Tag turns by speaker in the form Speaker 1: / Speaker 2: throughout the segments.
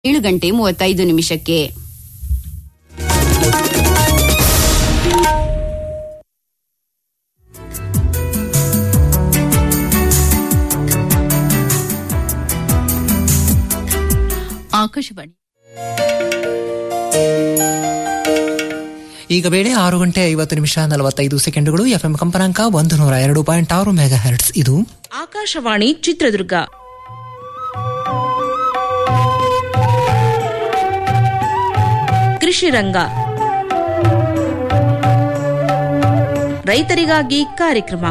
Speaker 1: ಏಳು ಗಂಟೆ ಮೂವತ್ತೈದು ನಿಮಿಷಕ್ಕೆ
Speaker 2: ಆಕಾಶವಾಣಿ
Speaker 3: ಈಗ ವೇಳೆ ಆರು ಗಂಟೆ ಐವತ್ತು ನಿಮಿಷ ನಲವತ್ತೈದು ಸೆಕೆಂಡುಗಳು ಎಫ್ಎಂ ಕಂಪನಾಂಕ ಒಂದು ನೂರ ಎರಡು ಪಾಯಿಂಟ್ ಆರು ಮೆಗಾ ಹೆರ್ಟ್ಸ್ ಇದು
Speaker 4: ಆಕಾಶವಾಣಿ ಚಿತ್ರದುರ್ಗ ಕೃಷಿ ರಂಗ ರೈತರಿಗಾಗಿ ಕಾರ್ಯಕ್ರಮ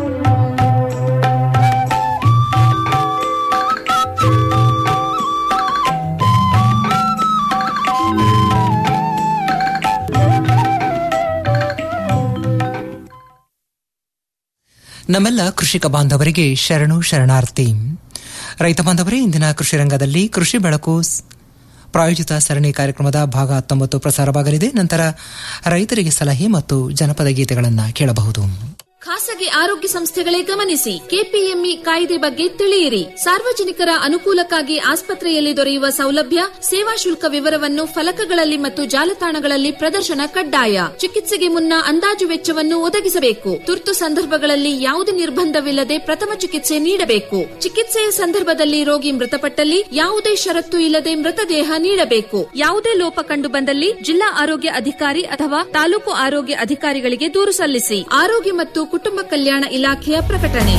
Speaker 3: ನಮ್ಮೆಲ್ಲ ಕೃಷಿಕ ಬಾಂಧವರಿಗೆ ಶರಣು ಶರಣಾರ್ಥಿ ರೈತ ಬಾಂಧವರೇ ಇಂದಿನ ಕೃಷಿ ರಂಗದಲ್ಲಿ ಕೃಷಿ ಬೆಳಕು ಸ್- ಪ್ರಾಯೋಜಿತ ಸರಣಿ ಕಾರ್ಯಕ್ರಮದ ಭಾಗ ಹತ್ತೊಂಬತ್ತು ಪ್ರಸಾರವಾಗಲಿದೆ ನಂತರ ರೈತರಿಗೆ ಸಲಹೆ ಮತ್ತು ಜನಪದ ಗೀತೆಗಳನ್ನು ಕೇಳಬಹುದು
Speaker 5: ಖಾಸಗಿ ಆರೋಗ್ಯ ಸಂಸ್ಥೆಗಳೇ ಗಮನಿಸಿ ಕೆಪಿಎಂಇ ಕಾಯ್ದೆ ಬಗ್ಗೆ ತಿಳಿಯಿರಿ ಸಾರ್ವಜನಿಕರ ಅನುಕೂಲಕ್ಕಾಗಿ ಆಸ್ಪತ್ರೆಯಲ್ಲಿ ದೊರೆಯುವ ಸೌಲಭ್ಯ ಸೇವಾ ಶುಲ್ಕ ವಿವರವನ್ನು ಫಲಕಗಳಲ್ಲಿ ಮತ್ತು ಜಾಲತಾಣಗಳಲ್ಲಿ ಪ್ರದರ್ಶನ ಕಡ್ಡಾಯ ಚಿಕಿತ್ಸೆಗೆ ಮುನ್ನ ಅಂದಾಜು ವೆಚ್ಚವನ್ನು ಒದಗಿಸಬೇಕು ತುರ್ತು ಸಂದರ್ಭಗಳಲ್ಲಿ ಯಾವುದೇ ನಿರ್ಬಂಧವಿಲ್ಲದೆ ಪ್ರಥಮ ಚಿಕಿತ್ಸೆ ನೀಡಬೇಕು ಚಿಕಿತ್ಸೆಯ ಸಂದರ್ಭದಲ್ಲಿ ರೋಗಿ ಮೃತಪಟ್ಟಲ್ಲಿ ಯಾವುದೇ ಷರತ್ತು ಇಲ್ಲದೆ ಮೃತದೇಹ ನೀಡಬೇಕು ಯಾವುದೇ ಲೋಪ ಕಂಡು ಬಂದಲ್ಲಿ ಜಿಲ್ಲಾ ಆರೋಗ್ಯ ಅಧಿಕಾರಿ ಅಥವಾ ತಾಲೂಕು ಆರೋಗ್ಯ ಅಧಿಕಾರಿಗಳಿಗೆ ದೂರು ಸಲ್ಲಿಸಿ ಆರೋಗ್ಯ ಮತ್ತು ಕುಟುಂಬ ಕಲ್ಯಾಣ ಇಲಾಖೆಯ ಪ್ರಕಟಣೆ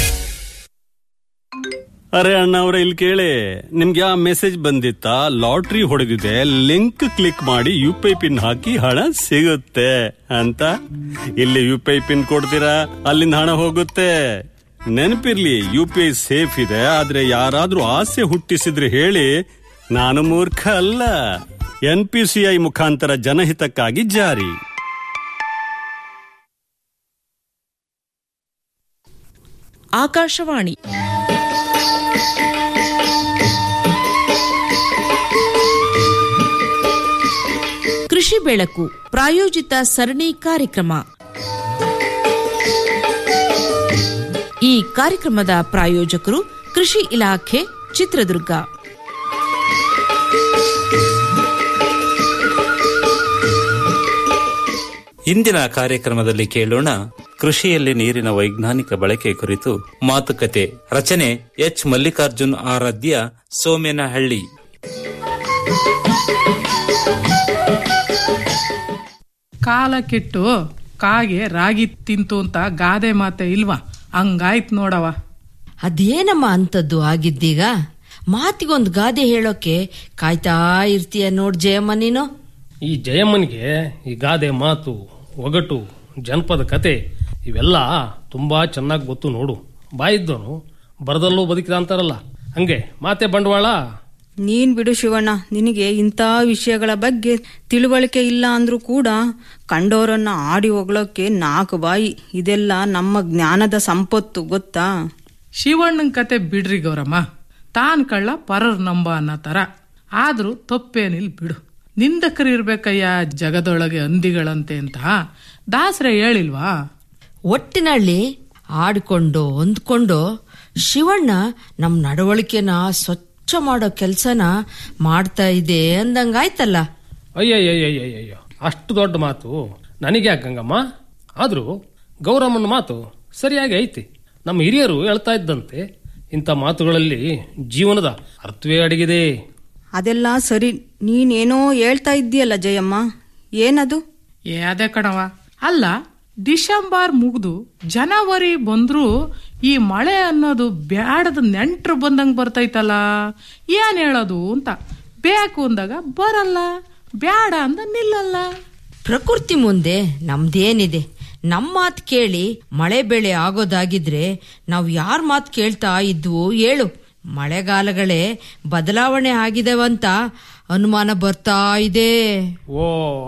Speaker 6: ಅರೆ ಅಣ್ಣ ಅವ್ರೆ ಇಲ್ಲಿ ಕೇಳಿ ನಿಮ್ಗೆ ಆ ಮೆಸೇಜ್ ಬಂದಿತ್ತಾ ಲಾಟ್ರಿ ಹೊಡೆದಿದೆ ಲಿಂಕ್ ಕ್ಲಿಕ್ ಮಾಡಿ ಯು ಪಿ ಐ ಪಿನ್ ಹಾಕಿ ಹಣ ಸಿಗುತ್ತೆ ಅಂತ ಇಲ್ಲಿ ಯು ಪಿ ಐ ಪಿನ್ ಕೊಡ್ತೀರಾ ಅಲ್ಲಿಂದ ಹಣ ಹೋಗುತ್ತೆ ನೆನಪಿರ್ಲಿ ಯು ಪಿ ಐ ಸೇಫ್ ಇದೆ ಆದ್ರೆ ಯಾರಾದ್ರೂ ಆಸೆ ಹುಟ್ಟಿಸಿದ್ರೆ ಹೇಳಿ ನಾನು ಮೂರ್ಖ ಅಲ್ಲ ಎನ್ ಪಿ ಸಿ ಐ ಮುಖಾಂತರ ಜನಹಿತಕ್ಕಾಗಿ ಜಾರಿ
Speaker 4: ಆಕಾಶವಾಣಿ ಕೃಷಿ ಬೆಳಕು ಪ್ರಾಯೋಜಿತ ಸರಣಿ ಕಾರ್ಯಕ್ರಮ ಈ ಕಾರ್ಯಕ್ರಮದ ಪ್ರಾಯೋಜಕರು ಕೃಷಿ ಇಲಾಖೆ ಚಿತ್ರದುರ್ಗ
Speaker 7: ಇಂದಿನ ಕಾರ್ಯಕ್ರಮದಲ್ಲಿ ಕೇಳೋಣ ಕೃಷಿಯಲ್ಲಿ ನೀರಿನ ವೈಜ್ಞಾನಿಕ ಬಳಕೆ ಕುರಿತು ಮಾತುಕತೆ ರಚನೆ ಎಚ್ ಮಲ್ಲಿಕಾರ್ಜುನ್ ಆರಾಧ್ಯ ಸೋಮೇನಹಳ್ಳಿ
Speaker 8: ಕಾಲ ಕೆಟ್ಟು ಕಾಗೆ ರಾಗಿ ತಿಂತು ಅಂತ ಗಾದೆ ಮಾತೆ ಇಲ್ವಾ ಹಂಗಾಯ್ತ್ ನೋಡವ
Speaker 9: ಅದೇನಮ್ಮ ಅಂತದ್ದು ಆಗಿದ್ದೀಗ ಮಾತಿಗೊಂದು ಗಾದೆ ಹೇಳೋಕೆ ಕಾಯ್ತಾ ಇರ್ತೀಯ ನೋಡ್ ಜಯಮ್ಮ ನೀನು
Speaker 10: ಈ ಜಯಮ್ಮನಿಗೆ ಈ ಗಾದೆ ಮಾತು ಒಗಟು ಜನಪದ ಕತೆ ಇವೆಲ್ಲ ತುಂಬಾ ಚೆನ್ನಾಗಿ ಗೊತ್ತು ನೋಡು ಬಾಯಿದ್ದವನು ಬರದಲ್ಲೂ ಬದುಕಿದ ಅಂತಾರಲ್ಲ ಹಂಗೆ ಮಾತೆ ಬಂಡವಾಳ
Speaker 11: ನೀನ್ ಬಿಡು ಶಿವಣ್ಣ ನಿನಗೆ ಇಂಥ ವಿಷಯಗಳ ಬಗ್ಗೆ ತಿಳುವಳಿಕೆ ಇಲ್ಲ ಅಂದ್ರೂ ಕೂಡ ಕಂಡೋರನ್ನ ಆಡಿ ಹೊಗಳೋಕೆ ನಾಲ್ಕು ಬಾಯಿ ಇದೆಲ್ಲ ನಮ್ಮ ಜ್ಞಾನದ ಸಂಪತ್ತು ಗೊತ್ತಾ
Speaker 8: ಶಿವಣ್ಣನ್ ಕತೆ ಬಿಡ್ರಿ ಗೌರಮ್ಮ ತಾನ್ ಕಳ್ಳ ಪರರ್ ನಂಬ ಅನ್ನೋ ತರ ಆದ್ರೂ ತಪ್ಪೇನಿಲ್ ಬಿಡು ನಿಂದಕರು ಇರ್ಬೇಕಯ್ಯ ಜಗದೊಳಗೆ ಹಂದಿಗಳಂತೆ ಅಂತ ದಾಸರೇ ಹೇಳಿಲ್ವಾ
Speaker 9: ಒಟ್ಟಿನಲ್ಲಿ ಆಡ್ಕೊಂಡು ಹೊಂದ್ಕೊಂಡು ಶಿವಣ್ಣ ನಮ್ ನಡವಳಿಕೆನ ಸ್ವಚ್ಛ ಮಾಡೋ ಕೆಲ್ಸನ ಮಾಡ್ತಾ ಇದೆ ಅಂದಂಗಾಯ್ತಲ್ಲ
Speaker 10: ಅಯ್ಯಯ್ಯಯ್ಯಯ್ಯಯ್ಯೋ ಅಷ್ಟು ದೊಡ್ಡ ಮಾತು ನನಗೆ ಯಾಕಂಗಮ್ಮ ಆದ್ರೂ ಗೌರಮ್ಮನ ಮಾತು ಸರಿಯಾಗಿ ಐತಿ ನಮ್ಮ ಹಿರಿಯರು ಹೇಳ್ತಾ ಇದ್ದಂತೆ ಇಂಥ ಮಾತುಗಳಲ್ಲಿ ಜೀವನದ ಅರ್ಥವೇ ಅಡಗಿದೆ
Speaker 11: ಅದೆಲ್ಲ ಸರಿ ನೀನೇನೋ ಹೇಳ್ತಾ ಇದ್ದೀಯಲ್ಲ ಜಯಮ್ಮ ಏನದು
Speaker 8: ಏ ಅದೇ ಕಣವ ಅಲ್ಲ ಡಿಸೆಂಬರ್ ಮುಗ್ದು ಜನವರಿ ಬಂದ್ರೂ ಈ ಮಳೆ ಅನ್ನೋದು ಬ್ಯಾಡದ ನೆಂಟ್ರು ಬಂದಂಗ್ ಬರ್ತೈತಲ್ಲ ಏನ್ ಹೇಳೋದು ಅಂತ ಬೇಕು ಅಂದಾಗ ಬರಲ್ಲ ಬ್ಯಾಡ ಅಂದ ನಿಲ್ಲಲ್ಲ
Speaker 9: ಪ್ರಕೃತಿ ಮುಂದೆ ನಮ್ದೇನಿದೆ ನಮ್ ಮಾತ್ ಕೇಳಿ ಮಳೆ ಬೆಳೆ ಆಗೋದಾಗಿದ್ರೆ ನಾವು ಯಾರ್ ಮಾತ್ ಕೇಳ್ತಾ ಇದ್ವು ಹೇಳು ಮಳೆಗಾಲಗಳೇ ಬದಲಾವಣೆ ಆಗಿದವಂತ ಅನುಮಾನ ಬರ್ತಾ ಇದೆ
Speaker 10: ಓ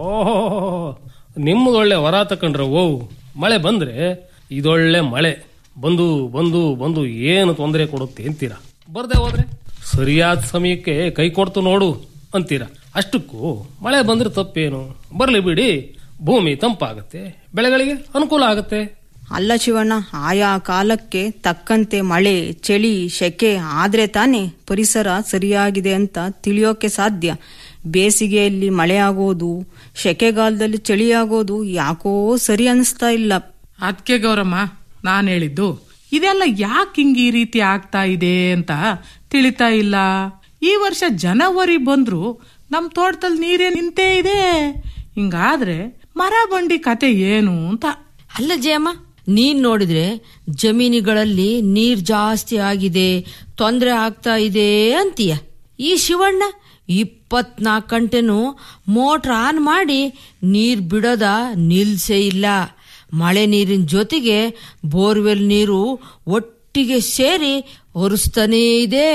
Speaker 10: ನಿಮ್ಮದೊಳ್ಳೆ ವರ ತಕೊಂಡ್ರೆ ಓ ಮಳೆ ಬಂದ್ರೆ ಇದೊಳ್ಳೆ ಮಳೆ ಬಂದು ಬಂದು ಬಂದು ಏನು ತೊಂದರೆ ಕೊಡುತ್ತೆ ಅಂತೀರಾ ಬರ್ದೆ ಹೋದ್ರೆ ಸರಿಯಾದ ಸಮಯಕ್ಕೆ ಕೈ ಕೊಡ್ತು ನೋಡು ಅಂತೀರಾ ಅಷ್ಟಕ್ಕೂ ಮಳೆ ಬಂದ್ರೆ ತಪ್ಪೇನು ಬರ್ಲಿ ಬಿಡಿ ಭೂಮಿ ತಂಪಾಗುತ್ತೆ ಬೆಳೆಗಳಿಗೆ ಅನುಕೂಲ ಆಗುತ್ತೆ
Speaker 11: ಅಲ್ಲ ಶಿವಣ್ಣ ಆಯಾ ಕಾಲಕ್ಕೆ ತಕ್ಕಂತೆ ಮಳೆ ಚಳಿ ಸೆಕೆ ಆದ್ರೆ ತಾನೇ ಪರಿಸರ ಸರಿಯಾಗಿದೆ ಅಂತ ತಿಳಿಯೋಕೆ ಸಾಧ್ಯ ಬೇಸಿಗೆಯಲ್ಲಿ ಮಳೆ ಆಗೋದು ಸೆಕೆಗಾಲದಲ್ಲಿ ಚಳಿ ಆಗೋದು ಯಾಕೋ ಸರಿ ಅನಿಸ್ತಾ ಇಲ್ಲ
Speaker 8: ಅದಕ್ಕೆ ಗೌರಮ್ಮ ನಾನು ಹೇಳಿದ್ದು ಇದೆಲ್ಲ ಯಾಕೆ ಹಿಂಗ್ ಈ ರೀತಿ ಆಗ್ತಾ ಇದೆ ಅಂತ ತಿಳಿತಾ ಇಲ್ಲ ಈ ವರ್ಷ ಜನವರಿ ಬಂದ್ರು ನಮ್ ತೋಟದಲ್ಲಿ ನೀರೇ ನಿಂತೇ ಇದೆ ಹಿಂಗಾದ್ರೆ ಮರ ಬಂಡಿ ಕತೆ ಏನು ಅಂತ
Speaker 9: ಅಲ್ಲ ಜಯಮ್ಮ ನೀನ್ ನೋಡಿದ್ರೆ ಜಮೀನುಗಳಲ್ಲಿ ನೀರ್ ಜಾಸ್ತಿ ಆಗಿದೆ ತೊಂದರೆ ಆಗ್ತಾ ಇದೆ ಅಂತೀಯ ಈ ಶಿವಣ್ಣ ಇಪ್ಪತ್ನಾಲ್ಕು ಗಂಟೆನೂ ಮೋಟ್ರ್ ಆನ್ ಮಾಡಿ ನೀರ್ ಬಿಡೋದ ನಿಲ್ಸೇ ಇಲ್ಲ ಮಳೆ ನೀರಿನ ಜೊತೆಗೆ ಬೋರ್ವೆಲ್ ನೀರು ಒಟ್ಟಿಗೆ ಸೇರಿ ಒರೆಸ್ತಾನೇ ಇದೆ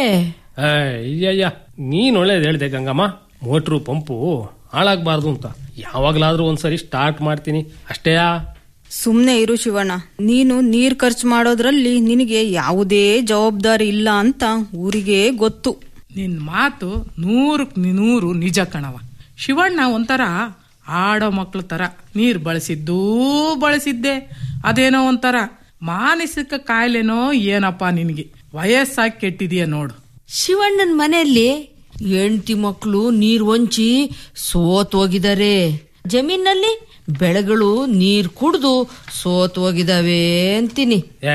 Speaker 10: ಅಯ್ಯಯ್ಯ ನೀನ್ ಒಳ್ಳೇದು ಹೇಳಿದೆ ಗಂಗಮ್ಮ ಮೋಟ್ರು ಪಂಪು ಹಾಳಾಗ್ಬಾರ್ದು ಅಂತ ಯಾವಾಗ್ಲಾದ್ರೂ ಒಂದ್ಸರಿ ಸ್ಟಾರ್ಟ್ ಮಾಡ್ತೀನಿ ಅಷ್ಟೇಯಾ
Speaker 11: ಸುಮ್ನೆ ಇರು ಶಿವಣ್ಣ ನೀನು ನೀರ್ ಖರ್ಚು ಮಾಡೋದ್ರಲ್ಲಿ ನಿನಗೆ ಯಾವುದೇ ಜವಾಬ್ದಾರಿ ಇಲ್ಲ ಅಂತ ಊರಿಗೆ ಗೊತ್ತು
Speaker 8: ನಿನ್ ಮಾತು ನೂರಕ್ ನೂರು ನಿಜ ಕಣವ ಶಿವಣ್ಣ ಒಂಥರ ಆಡೋ ಮಕ್ಳ ತರ ನೀರ್ ಬಳಸಿದ್ದೂ ಬಳಸಿದ್ದೆ ಅದೇನೋ ಒಂಥರ ಮಾನಸಿಕ ಕಾಯಿಲೆನೋ ಏನಪ್ಪ ನಿನಗೆ ವಯಸ್ಸಾಗಿ ಕೆಟ್ಟಿದೀಯ ನೋಡು
Speaker 9: ಶಿವಣ್ಣನ ಮನೆಯಲ್ಲಿ ಹೆಂಡತಿ ಮಕ್ಕಳು ನೀರ್ ಹೊಂಚಿ ಸೋತ್ ಹೋಗಿದ್ದಾರೆ ಜಮೀನಲ್ಲಿ ಬೆಳೆಗಳು ನೀರ್ ಕುಡ್ದು ಸೋತ್ ಹೋಗಿದಾವೆ ಅಂತೀನಿ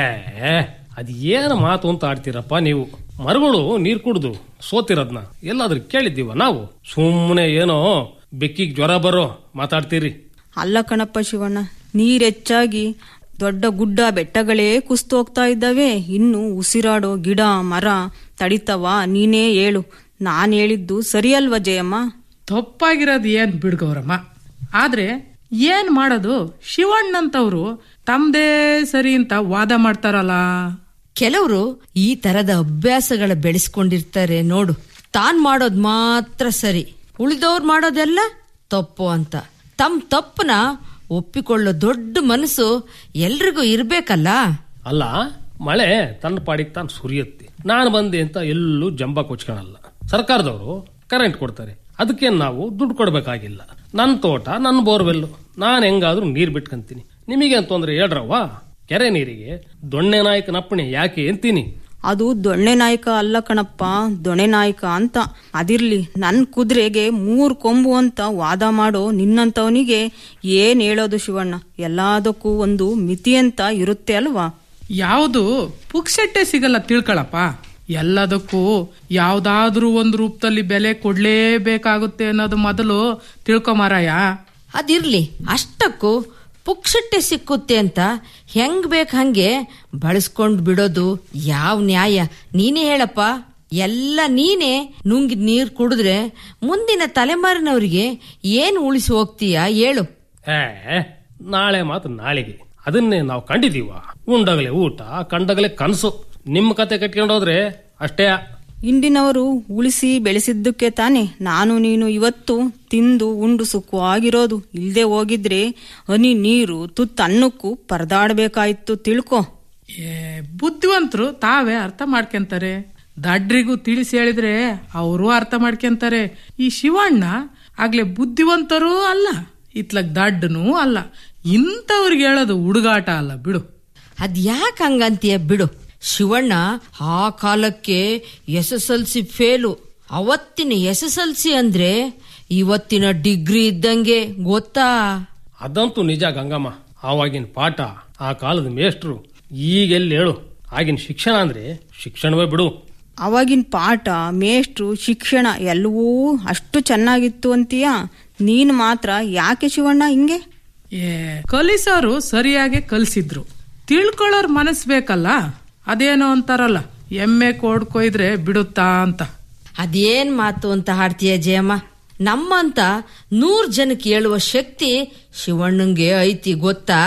Speaker 10: ಏ ಅದ್ ಏನು ಮಾತು ಅಂತ ಆಡ್ತೀರಪ್ಪ ನೀವು ಮರಗಳು ನೀರ್ ಕುಡ್ದು ಸೋತಿರೋದ್ನ ಎಲ್ಲಾದ್ರೂ ಕೇಳಿದ್ದೀವ ನಾವು ಸುಮ್ಮನೆ ಏನೋ ಬೆಕ್ಕಿಗ್ ಜ್ವರ ಬರೋ ಮಾತಾಡ್ತೀರಿ
Speaker 11: ಅಲ್ಲ ಕಣಪ್ಪ ಶಿವಣ್ಣ ನೀರ್ ಹೆಚ್ಚಾಗಿ ದೊಡ್ಡ ಗುಡ್ಡ ಬೆಟ್ಟಗಳೇ ಕುಸ್ತು ಹೋಗ್ತಾ ಇದ್ದಾವೆ ಇನ್ನು ಉಸಿರಾಡೋ ಗಿಡ ಮರ ತಡಿತವ ನೀನೇ ಹೇಳು ನಾನ್ ಹೇಳಿದ್ದು ಸರಿಯಲ್ವಾ ಜಯಮ್ಮ
Speaker 8: ತಪ್ಪಾಗಿರೋದು ಏನ್ ಬಿಡ್ಗವ್ರಮ್ಮ ಆದ್ರೆ ಏನ್ ಮಾಡೋದು ಶಿವಣ್ಣಂತವ್ರು ತಮ್ದೇ ಸರಿ ಅಂತ ವಾದ ಮಾಡ್ತಾರಲ್ಲ
Speaker 9: ಕೆಲವರು ಈ ತರದ ಅಭ್ಯಾಸಗಳ ಬೆಳೆಸ್ಕೊಂಡಿರ್ತಾರೆ ನೋಡು ತಾನ್ ಮಾಡೋದ್ ಮಾತ್ರ ಸರಿ ಉಳಿದವ್ರು ಮಾಡೋದೆಲ್ಲ ತಪ್ಪು ಅಂತ ತಮ್ ತಪ್ಪನ ಒಪ್ಪಿಕೊಳ್ಳೋ ದೊಡ್ಡ ಮನಸ್ಸು ಎಲ್ರಿಗೂ ಇರ್ಬೇಕಲ್ಲ
Speaker 10: ಅಲ್ಲ ಮಳೆ ತನ್ನ ಪಾಡಿಗೆ ತಾನು ಸುರಿಯುತ್ತೆ ನಾನು ಬಂದೆ ಅಂತ ಎಲ್ಲೂ ಜಂಬ ಕೊಚ್ಕೊಳಲ್ಲ ಸರ್ಕಾರದವರು ಕರೆಂಟ್ ಕೊಡ್ತಾರೆ ಅದಕ್ಕೇನು ನಾವು ದುಡ್ಡು ಕೊಡ್ಬೇಕಾಗಿಲ್ಲ ನನ್ನ ತೋಟ ನನ್ನ ಬೋರ್ವೆಲ್ಲು ನಾನು ಹೆಂಗಾದ್ರೂ ನೀರು ಬಿಟ್ಕೊಂತೀನಿ ನಿಮಗೇನು ತೊಂದರೆ ಹೇಳ್ರವ್ವ ಕೆರೆ ನೀರಿಗೆ ದೊಣ್ಣೆ ನಾಯಕನ ಅಪ್ಪಣೆ ಯಾಕೆ ಅಂತೀನಿ
Speaker 11: ಅದು ದೊಣ್ಣೆ ನಾಯಕ ಅಲ್ಲ ಕಣಪ್ಪ ದೊಣೆ ನಾಯಕ ಅಂತ ಅದಿರ್ಲಿ ನನ್ ಕುದುರೆಗೆ ಮೂರ್ ಕೊಂಬು ಅಂತ ವಾದ ಮಾಡೋ ನಿನ್ನಂತವನಿಗೆ ಏನ್ ಹೇಳೋದು ಶಿವಣ್ಣ ಎಲ್ಲದಕ್ಕೂ ಒಂದು ಮಿತಿ ಅಂತ ಇರುತ್ತೆ ಅಲ್ವಾ
Speaker 8: ಯಾವುದು ಪುಕ್ಸೆಟ್ಟೆ ಸಿಗಲ್ಲ ತಿಳ್ಕೊಳಪ್ಪ ಎಲ್ಲದಕ್ಕೂ ಯಾವ್ದಾದ್ರೂ ಒಂದು ರೂಪದಲ್ಲಿ ಬೆಲೆ ಕೊಡ್ಲೇಬೇಕಾಗುತ್ತೆ ಅನ್ನೋದು ಮೊದಲು ತಿಳ್ಕೊಮಾರಾಯ
Speaker 9: ಅದಿರ್ಲಿ ಅಷ್ಟಕ್ಕೂ ಪುಕ್ಷಟ್ಟೆ ಸಿಕ್ಕುತ್ತೆ ಅಂತ ಹೆಂಗ್ ಬೇಕ್ ಹಂಗೆ ಬಳಸ್ಕೊಂಡ್ ಬಿಡೋದು ಯಾವ ನ್ಯಾಯ ನೀನೇ ಹೇಳಪ್ಪ ಎಲ್ಲ ನೀನೇ ನುಂಗಿ ನೀರ್ ಕುಡಿದ್ರೆ ಮುಂದಿನ ತಲೆಮಾರಿನವರಿಗೆ ಏನ್ ಉಳಿಸಿ ಹೋಗ್ತೀಯಾ ಹೇಳು
Speaker 10: ಏ ನಾಳೆ ಮಾತು ನಾಳೆಗೆ ಅದನ್ನೇ ನಾವು ಕಂಡಿದೀವ ಉಂಡಾಗಲೇ ಊಟ ಕಂಡಾಗಲೇ ಕನಸು ನಿಮ್ಮ ಕತೆ ಕಟ್ಕೊಂಡೋದ್ರೆ ಅಷ್ಟೇ
Speaker 11: ಇಂದಿನವರು ಉಳಿಸಿ ಬೆಳೆಸಿದ್ದಕ್ಕೆ ತಾನೆ ನಾನು ನೀನು ಇವತ್ತು ತಿಂದು ಉಂಡು ಸುಖವಾಗಿರೋದು ಇಲ್ದೆ ಹೋಗಿದ್ರೆ ಹನಿ ನೀರು ತುತ್ತು ಅನ್ನಕ್ಕೂ ಪರದಾಡ್ಬೇಕಾಯ್ತು ತಿಳ್ಕೊ
Speaker 8: ಏ ಬುದ್ಧಿವಂತರು ತಾವೇ ಅರ್ಥ ಮಾಡ್ಕೊಂತಾರೆ ದಡ್ರಿಗೂ ತಿಳಿಸಿ ಹೇಳಿದ್ರೆ ಅವರು ಅರ್ಥ ಮಾಡ್ಕೊಂತಾರೆ ಈ ಶಿವಣ್ಣ ಆಗ್ಲೇ ಬುದ್ಧಿವಂತರೂ ಅಲ್ಲ ಇತ್ಲಗ್ ದಡ್ಡನೂ ಅಲ್ಲ ಇಂಥವ್ರಿಗೆ ಹೇಳೋದು ಹುಡುಗಾಟ ಅಲ್ಲ ಬಿಡು
Speaker 9: ಅದ್ಯಾಕ್ ಹಂಗಂತೀಯ ಬಿಡು ಶಿವಣ್ಣ ಆ ಕಾಲಕ್ಕೆ S S L C fail ಅವತ್ತಿನ ಎಸ್ ಎಸ್ ಎಲ್ ಸಿ ಅಂದ್ರೆ ಇವತ್ತಿನ ಡಿಗ್ರಿ ಇದ್ದಂಗೆ ಗೊತ್ತಾ
Speaker 10: ಅದಂತೂ ನಿಜ ಗಂಗಮ್ಮ ಆವಾಗಿನ ಪಾಠ ಆ ಕಾಲದ ಮೇಷ್ಟ್ರು ಈಗೆಲ್ಲಿ ಹೇಳು ಆಗಿನ ಶಿಕ್ಷಣ ಅಂದ್ರೆ ಶಿಕ್ಷಣವೇ ಬಿಡು
Speaker 11: ಅವಾಗಿನ ಪಾಠ ಮೇಷ್ಟ್ರು ಶಿಕ್ಷಣ ಎಲ್ಲವೂ ಅಷ್ಟು ಚೆನ್ನಾಗಿತ್ತು ಅಂತೀಯ ನೀನ್ ಮಾತ್ರ ಯಾಕೆ ಶಿವಣ್ಣ ಹಿಂಗೆ
Speaker 8: ಏ ಕಲಿಸೋರು ಸರಿಯಾಗಿ ಕಲಿಸಿದ್ರು ತಿಳ್ಕೊಳ್ಳೋರ್ ಮನಸ್ ಬೇಕಲ್ಲ ಅದೇನೋ ಅಂತಾರಲ್ಲ ಎಮ್ಮೆ ಕೊಯ್ದ್ರೆ ಬಿಡುತ್ತಾ ಅಂತ
Speaker 9: ಅದೇನ್ ಮಾತು ಅಂತ ಹಾಡ್ತೀಯ ಜಯಮ್ಮ ನಮ್ಮಂತ ನೂರ್ ಜನಕ್ಕೆ ಹೇಳುವ ಶಕ್ತಿ ಶಿವಣ್ಣಂಗೆ ಐತಿ ಗೊತ್ತಾ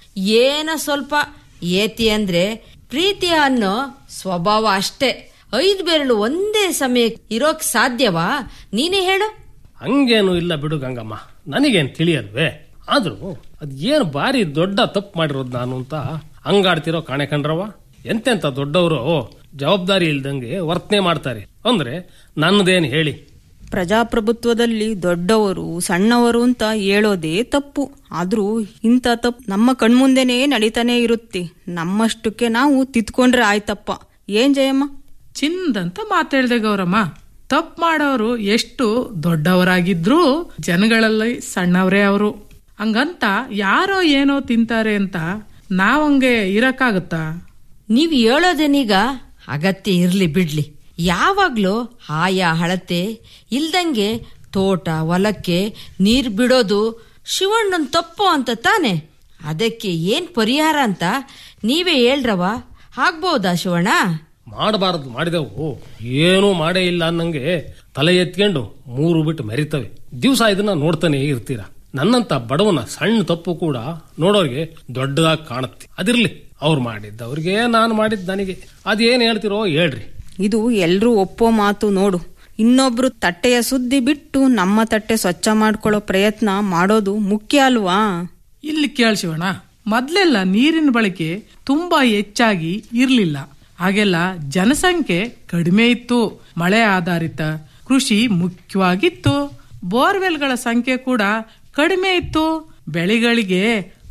Speaker 9: ಏನ ಸ್ವಲ್ಪ ಏತಿ ಅಂದ್ರೆ ಪ್ರೀತಿ ಅನ್ನೋ ಸ್ವಭಾವ ಅಷ್ಟೇ ಐದು ಬೆರಳು ಒಂದೇ ಸಮಯ ಇರೋಕ್ ಸಾಧ್ಯವಾ ನೀನೇ ಹೇಳು
Speaker 10: ಹಂಗೇನು ಇಲ್ಲ ಬಿಡು ಗಂಗಮ್ಮ ನನಗೇನು ತಿಳಿಯಲ್ವೇ ಆದ್ರೂ ಅದ್ ಏನು ಬಾರಿ ದೊಡ್ಡ ತಪ್ಪು ಮಾಡಿರೋದು ನಾನು ಅಂತ ಹಂಗಾಡ್ತಿರೋ ಕಾಣೆ ಕಂಡ್ರವ ಎಂತೆಂತ ದೊಡ್ಡವರು ಜವಾಬ್ದಾರಿ ಇಲ್ದಂಗೆ ವರ್ತನೆ ಮಾಡ್ತಾರೆ ಅಂದ್ರೆ ನನ್ನದೇನು ಹೇಳಿ
Speaker 11: ಪ್ರಜಾಪ್ರಭುತ್ವದಲ್ಲಿ ದೊಡ್ಡವರು ಸಣ್ಣವರು ಅಂತ ಹೇಳೋದೇ ತಪ್ಪು ಆದ್ರೂ ಇಂಥ ತಪ್ಪು ನಮ್ಮ ಕಣ್ಮುಂದೆನೇ ನಡೀತಾನೆ ಇರುತ್ತೆ ನಮ್ಮಷ್ಟಕ್ಕೆ ನಾವು ತಿದ್ಕೊಂಡ್ರೆ ಆಯ್ತಪ್ಪ ಏನ್ ಜಯಮ್ಮ
Speaker 8: ಚಿಂದಂತ ಮಾತಾಡ್ದೆ ಗೌರಮ್ಮ ತಪ್ಪು ಮಾಡೋರು ಎಷ್ಟು ದೊಡ್ಡವರಾಗಿದ್ರೂ ಜನಗಳಲ್ಲಿ ಸಣ್ಣವರೇ ಅವರು ಹಂಗಂತ ಯಾರೋ ಏನೋ ತಿಂತಾರೆ ಅಂತ ನಾವಂಗೆ ಇರಕ್ಕಾಗತ್ತಾ
Speaker 9: ನೀವ್ ಹೇಳೋದೇನೀಗ ಅಗತ್ಯ ಇರ್ಲಿ ಬಿಡ್ಲಿ ಯಾವಾಗ್ಲೂ ಆಯಾ ಹಳತೆ ಇಲ್ದಂಗೆ ತೋಟ ಹೊಲಕ್ಕೆ ನೀರ್ ಬಿಡೋದು ಶಿವಣ್ಣನ್ ತಪ್ಪು ಅಂತ ತಾನೆ ಅದಕ್ಕೆ ಏನ್ ಪರಿಹಾರ ಅಂತ ನೀವೇ ಹೇಳ್ರವ ಆಗ್ಬೋದಾ ಶಿವಣ್ಣ
Speaker 10: ಮಾಡಬಾರದು ಮಾಡಿದೆವು ಏನೂ ಮಾಡೇ ಇಲ್ಲ ಅನ್ನಂಗೆ ತಲೆ ಎತ್ಕೊಂಡು ಮೂರು ಬಿಟ್ಟು ಮೆರಿತವೆ ದಿವಸ ಇದನ್ನ ನೋಡ್ತಾನೆ ಇರ್ತೀರ ನನ್ನಂತ ಬಡವನ ಸಣ್ಣ ತಪ್ಪು ಕೂಡ ನೋಡೋರಿಗೆ ದೊಡ್ಡದಾಗಿ ಕಾಣುತ್ತೆ ಅದಿರ್ಲಿ ಅವ್ರು ಮಾಡಿದ್ದ ಅವ್ರಿಗೆ ನಾನು ಮಾಡಿದ್ದು ನನಗೆ ಅದೇನ್ ಹೇಳ್ತಿರೋ ಹೇಳ್ರಿ
Speaker 11: ಇದು ಎಲ್ರೂ ಒಪ್ಪೋ ಮಾತು ನೋಡು ಇನ್ನೊಬ್ರು ತಟ್ಟೆಯ ಸುದ್ದಿ ಬಿಟ್ಟು ನಮ್ಮ ತಟ್ಟೆ ಸ್ವಚ್ಛ ಮಾಡ್ಕೊಳ್ಳೋ ಪ್ರಯತ್ನ ಮಾಡೋದು ಮುಖ್ಯ ಅಲ್ವಾ
Speaker 8: ಇಲ್ಲಿ ಕೇಳಿಸಿವಣ ಮೊದ್ಲೆಲ್ಲ ನೀರಿನ ಬಳಕೆ ತುಂಬಾ ಹೆಚ್ಚಾಗಿ ಇರ್ಲಿಲ್ಲ ಹಾಗೆಲ್ಲ ಜನಸಂಖ್ಯೆ ಕಡಿಮೆ ಇತ್ತು ಮಳೆ ಆಧಾರಿತ ಕೃಷಿ ಮುಖ್ಯವಾಗಿತ್ತು ಬೋರ್ವೆಲ್ಗಳ ಸಂಖ್ಯೆ ಕೂಡ ಕಡಿಮೆ ಇತ್ತು ಬೆಳೆಗಳಿಗೆ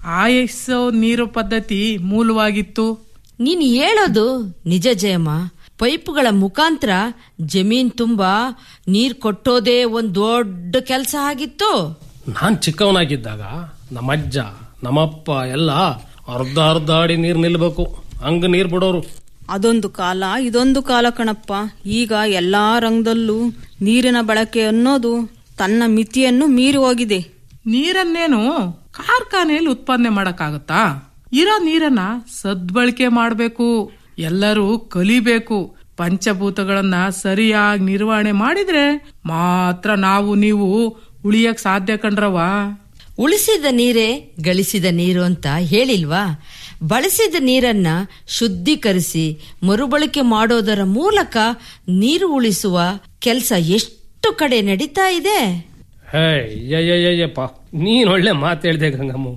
Speaker 8: ಆಯಸ್ಸೋ ನೀರು ಪದ್ಧತಿ ಮೂಲವಾಗಿತ್ತು
Speaker 9: ನೀನ್ ಹೇಳೋದು ನಿಜ ಜಯಮ್ಮ ಪೈಪುಗಳ ಮುಖಾಂತರ ಜಮೀನ್ ತುಂಬಾ ನೀರ್ ಕೊಟ್ಟೋದೇ ಒಂದ್ ದೊಡ್ಡ ಕೆಲಸ ಆಗಿತ್ತು
Speaker 10: ನಾನ್ ಚಿಕ್ಕವನಾಗಿದ್ದಾಗ ನಮ್ಮಜ್ಜ ನಮ್ಮಪ್ಪ ಎಲ್ಲ ಅರ್ಧ ಅರ್ಧ ಅಡಿ ನೀರ್ ನಿಲ್ಬೇಕು ಹಂಗ ನೀರ್ ಬಿಡೋರು
Speaker 11: ಅದೊಂದು ಕಾಲ ಇದೊಂದು ಕಾಲ ಕಣಪ್ಪ ಈಗ ಎಲ್ಲಾ ರಂಗದಲ್ಲೂ ನೀರಿನ ಬಳಕೆ ಅನ್ನೋದು ತನ್ನ ಮಿತಿಯನ್ನು ಮೀರಿ ಹೋಗಿದೆ
Speaker 8: ನೀರನ್ನೇನು ಕಾರ್ಖಾನೆಯಲ್ಲಿ ಉತ್ಪಾದನೆ ಮಾಡಕ್ಕಾಗತ್ತಾ ಇರೋ ನೀರನ್ನ ಸದ್ಬಳಕೆ ಮಾಡಬೇಕು ಎಲ್ಲರೂ ಕಲಿಬೇಕು ಪಂಚಭೂತಗಳನ್ನ ಸರಿಯಾಗಿ ನಿರ್ವಹಣೆ ಮಾಡಿದ್ರೆ ಮಾತ್ರ ನಾವು ನೀವು ಉಳಿಯಕ್ ಸಾಧ್ಯ ಕಣ್ರವಾ
Speaker 9: ಉಳಿಸಿದ ನೀರೇ ಗಳಿಸಿದ ನೀರು ಅಂತ ಹೇಳಿಲ್ವಾ ಬಳಸಿದ ನೀರನ್ನ ಶುದ್ಧೀಕರಿಸಿ ಮರುಬಳಕೆ ಮಾಡೋದರ ಮೂಲಕ ನೀರು ಉಳಿಸುವ ಕೆಲಸ ಎಷ್ಟು ಕಡೆ ನಡೀತಾ ಇದೆ
Speaker 10: ಹೇ ಯಯ್ಯಯ್ಯಪ್ಪ ನೀನ್ ಒಳ್ಳೆ ಮಾತು ಹೇಳ್ದೆ ಗಂಗಮ್ಮ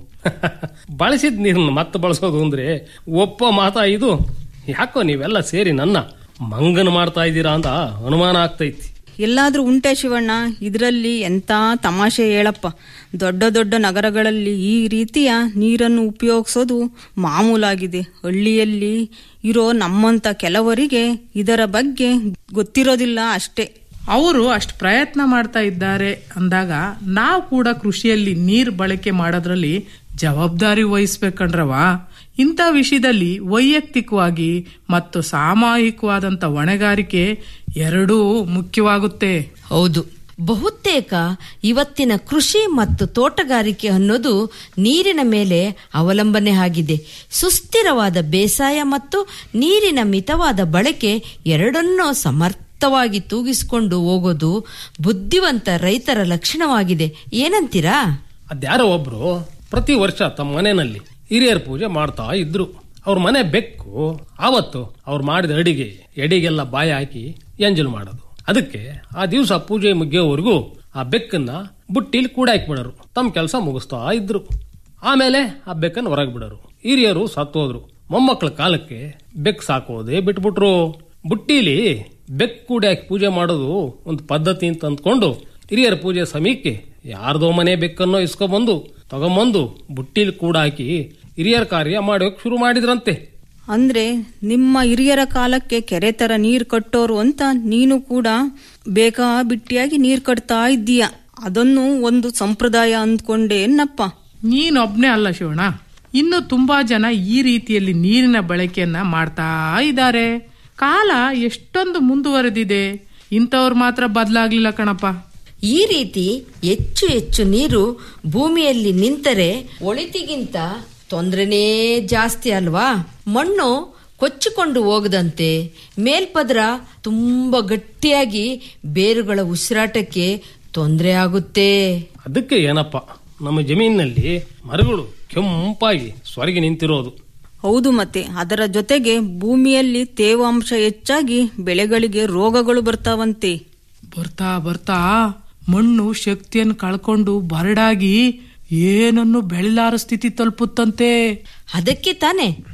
Speaker 10: ಬಳಸಿದ ನೀರನ್ನ ಮತ್ತೆ ಬಳಸೋದು ಅಂದ್ರೆ ಒಪ್ಪ ಮಾತಾ ಇದು ಯಾಕೋ ನೀವೆಲ್ಲ ಸೇರಿ ನನ್ನ ಮಂಗನ ಮಾಡ್ತಾ ಇದ್ದೀರಾ ಅಂತ ಅನುಮಾನ ಆಗ್ತೈತಿ
Speaker 11: ಎಲ್ಲಾದ್ರೂ ಉಂಟೆ ಶಿವಣ್ಣ ಇದರಲ್ಲಿ ಎಂತ ತಮಾಷೆ ಹೇಳಪ್ಪ ದೊಡ್ಡ ದೊಡ್ಡ ನಗರಗಳಲ್ಲಿ ಈ ರೀತಿಯ ನೀರನ್ನು ಉಪಯೋಗಿಸೋದು ಮಾಮೂಲಾಗಿದೆ ಹಳ್ಳಿಯಲ್ಲಿ ಇರೋ ನಮ್ಮಂತ ಕೆಲವರಿಗೆ ಇದರ ಬಗ್ಗೆ ಗೊತ್ತಿರೋದಿಲ್ಲ ಅಷ್ಟೇ
Speaker 8: ಅವರು ಅಷ್ಟು ಪ್ರಯತ್ನ ಮಾಡ್ತಾ ಇದ್ದಾರೆ ಅಂದಾಗ ನಾವು ಕೂಡ ಕೃಷಿಯಲ್ಲಿ ನೀರು ಬಳಕೆ ಮಾಡೋದ್ರಲ್ಲಿ ಜವಾಬ್ದಾರಿ ವಹಿಸ್ಬೇಕಂಡ್ರವಾ ಇಂಥ ವಿಷಯದಲ್ಲಿ ವೈಯಕ್ತಿಕವಾಗಿ ಮತ್ತು ಸಾಮೂಹಿಕವಾದಂಥ ಹೊಣೆಗಾರಿಕೆ ಎರಡೂ ಮುಖ್ಯವಾಗುತ್ತೆ
Speaker 9: ಹೌದು ಬಹುತೇಕ ಇವತ್ತಿನ ಕೃಷಿ ಮತ್ತು ತೋಟಗಾರಿಕೆ ಅನ್ನೋದು ನೀರಿನ ಮೇಲೆ ಅವಲಂಬನೆ ಆಗಿದೆ ಸುಸ್ಥಿರವಾದ ಬೇಸಾಯ ಮತ್ತು ನೀರಿನ ಮಿತವಾದ ಬಳಕೆ ಎರಡನ್ನೂ ಸಮರ್ಥವಾಗಿ ತೂಗಿಸಿಕೊಂಡು ಹೋಗೋದು ಬುದ್ಧಿವಂತ ರೈತರ ಲಕ್ಷಣವಾಗಿದೆ ಏನಂತೀರಾ
Speaker 10: ಅದ್ಯಾರೋ ಒಬ್ರು ಪ್ರತಿ ವರ್ಷ ತಮ್ಮ ಮನೆಯಲ್ಲಿ ಹಿರಿಯರ ಪೂಜೆ ಮಾಡ್ತಾ ಇದ್ರು ಅವ್ರ ಮನೆ ಬೆಕ್ಕು ಆವತ್ತು ಅವ್ರು ಮಾಡಿದ ಅಡಿಗೆ ಎಡಿಗೆಲ್ಲ ಬಾಯಿ ಹಾಕಿ ಎಂಜಲ್ ಮಾಡೋದು ಅದಕ್ಕೆ ಆ ದಿವಸ ಪೂಜೆ ಮುಗಿಯೋವರೆಗೂ ಆ ಬೆಕ್ಕನ್ನ ಬುಟ್ಟಿಲಿ ಕೂಡಾಕ್ಬಿಡೋರು ತಮ್ಮ ಕೆಲಸ ಮುಗಿಸ್ತಾ ಇದ್ರು ಆಮೇಲೆ ಆ ಬೆಕ್ಕನ್ನು ಹೊರಗೆ ಬಿಡೋರು ಹಿರಿಯರು ಸತ್ತೋದ್ರು ಮೊಮ್ಮಕ್ಕಳ ಕಾಲಕ್ಕೆ ಬೆಕ್ ಸಾಕೋದೇ ಬಿಟ್ಬಿಟ್ರು ಬುಟ್ಟಿಲಿ ಬೆಕ್ ಕೂಡಿ ಹಾಕಿ ಪೂಜೆ ಮಾಡೋದು ಒಂದು ಪದ್ಧತಿ ಅಂತ ಅಂದ್ಕೊಂಡು ಹಿರಿಯರ ಪೂಜೆ ಸಮಯಕ್ಕೆ ಯಾರ್ದೋ ಮನೆ ಬೆಕ್ಕನ್ನೋ ಇಸ್ಕೊಬಂದು ತಗೊಂಬಂದು ಬುಟ್ಟಿಲಿ ಕೂಡ ಹಾಕಿ ಹಿರಿಯರ ಕಾರ್ಯ ಮಾಡೋಕ್ ಶುರು ಮಾಡಿದ್ರಂತೆ
Speaker 11: ಅಂದ್ರೆ ನಿಮ್ಮ ಹಿರಿಯರ ಕಾಲಕ್ಕೆ ಕೆರೆ ತರ ನೀರ್ ಕಟ್ಟೋರು ಅಂತ ನೀನು ಕೂಡ ಬೇಕಾ ಬಿಟ್ಟಿಯಾಗಿ ನೀರ್ ಕಟ್ತಾ ಇದ್ದೀಯ ಅದನ್ನು ಒಂದು ಸಂಪ್ರದಾಯ ಅಂದ್ಕೊಂಡೇನಪ್ಪ
Speaker 8: ನೀನೊಬ್ನೇ ಅಲ್ಲ ಶಿವಣ್ಣ ಇನ್ನು ತುಂಬಾ ಜನ ಈ ರೀತಿಯಲ್ಲಿ ನೀರಿನ ಬಳಕೆಯನ್ನ ಮಾಡ್ತಾ ಇದ್ದಾರೆ ಕಾಲ ಎಷ್ಟೊಂದು ಮುಂದುವರೆದಿದೆ ಇಂಥವ್ರು ಮಾತ್ರ ಬದಲಾಗ್ಲಿಲ್ಲ ಕಣಪ್ಪ
Speaker 9: ಈ ರೀತಿ ಹೆಚ್ಚು ಹೆಚ್ಚು ನೀರು ಭೂಮಿಯಲ್ಲಿ ನಿಂತರೆ ಒಳಿತಿಗಿಂತ ತೊಂದರೆನೇ ಜಾಸ್ತಿ ಅಲ್ವಾ ಮಣ್ಣು ಕೊಚ್ಚಿಕೊಂಡು ಹೋಗದಂತೆ ಮೇಲ್ಪದ್ರ ತುಂಬಾ ಗಟ್ಟಿಯಾಗಿ ಬೇರುಗಳ ಉಸಿರಾಟಕ್ಕೆ ತೊಂದರೆ ಆಗುತ್ತೆ
Speaker 10: ಅದಕ್ಕೆ ಏನಪ್ಪ ನಮ್ಮ ಜಮೀನಿನಲ್ಲಿ ಮರಗಳು ಕೆಂಪಾಗಿ ಸ್ವರ್ಗಿ ನಿಂತಿರೋದು
Speaker 11: ಹೌದು ಮತ್ತೆ ಅದರ ಜೊತೆಗೆ ಭೂಮಿಯಲ್ಲಿ ತೇವಾಂಶ ಹೆಚ್ಚಾಗಿ ಬೆಳೆಗಳಿಗೆ ರೋಗಗಳು ಬರ್ತಾವಂತೆ
Speaker 8: ಬರ್ತಾ ಬರ್ತಾ ಮಣ್ಣು ಶಕ್ತಿಯನ್ನು ಕಳ್ಕೊಂಡು ಬರಡಾಗಿ ಏನನ್ನು ಬೆಳಿಲಾರ ಸ್ಥಿತಿ ತಲುಪುತ್ತಂತೆ
Speaker 9: ಅದಕ್ಕೆ ತಾನೆ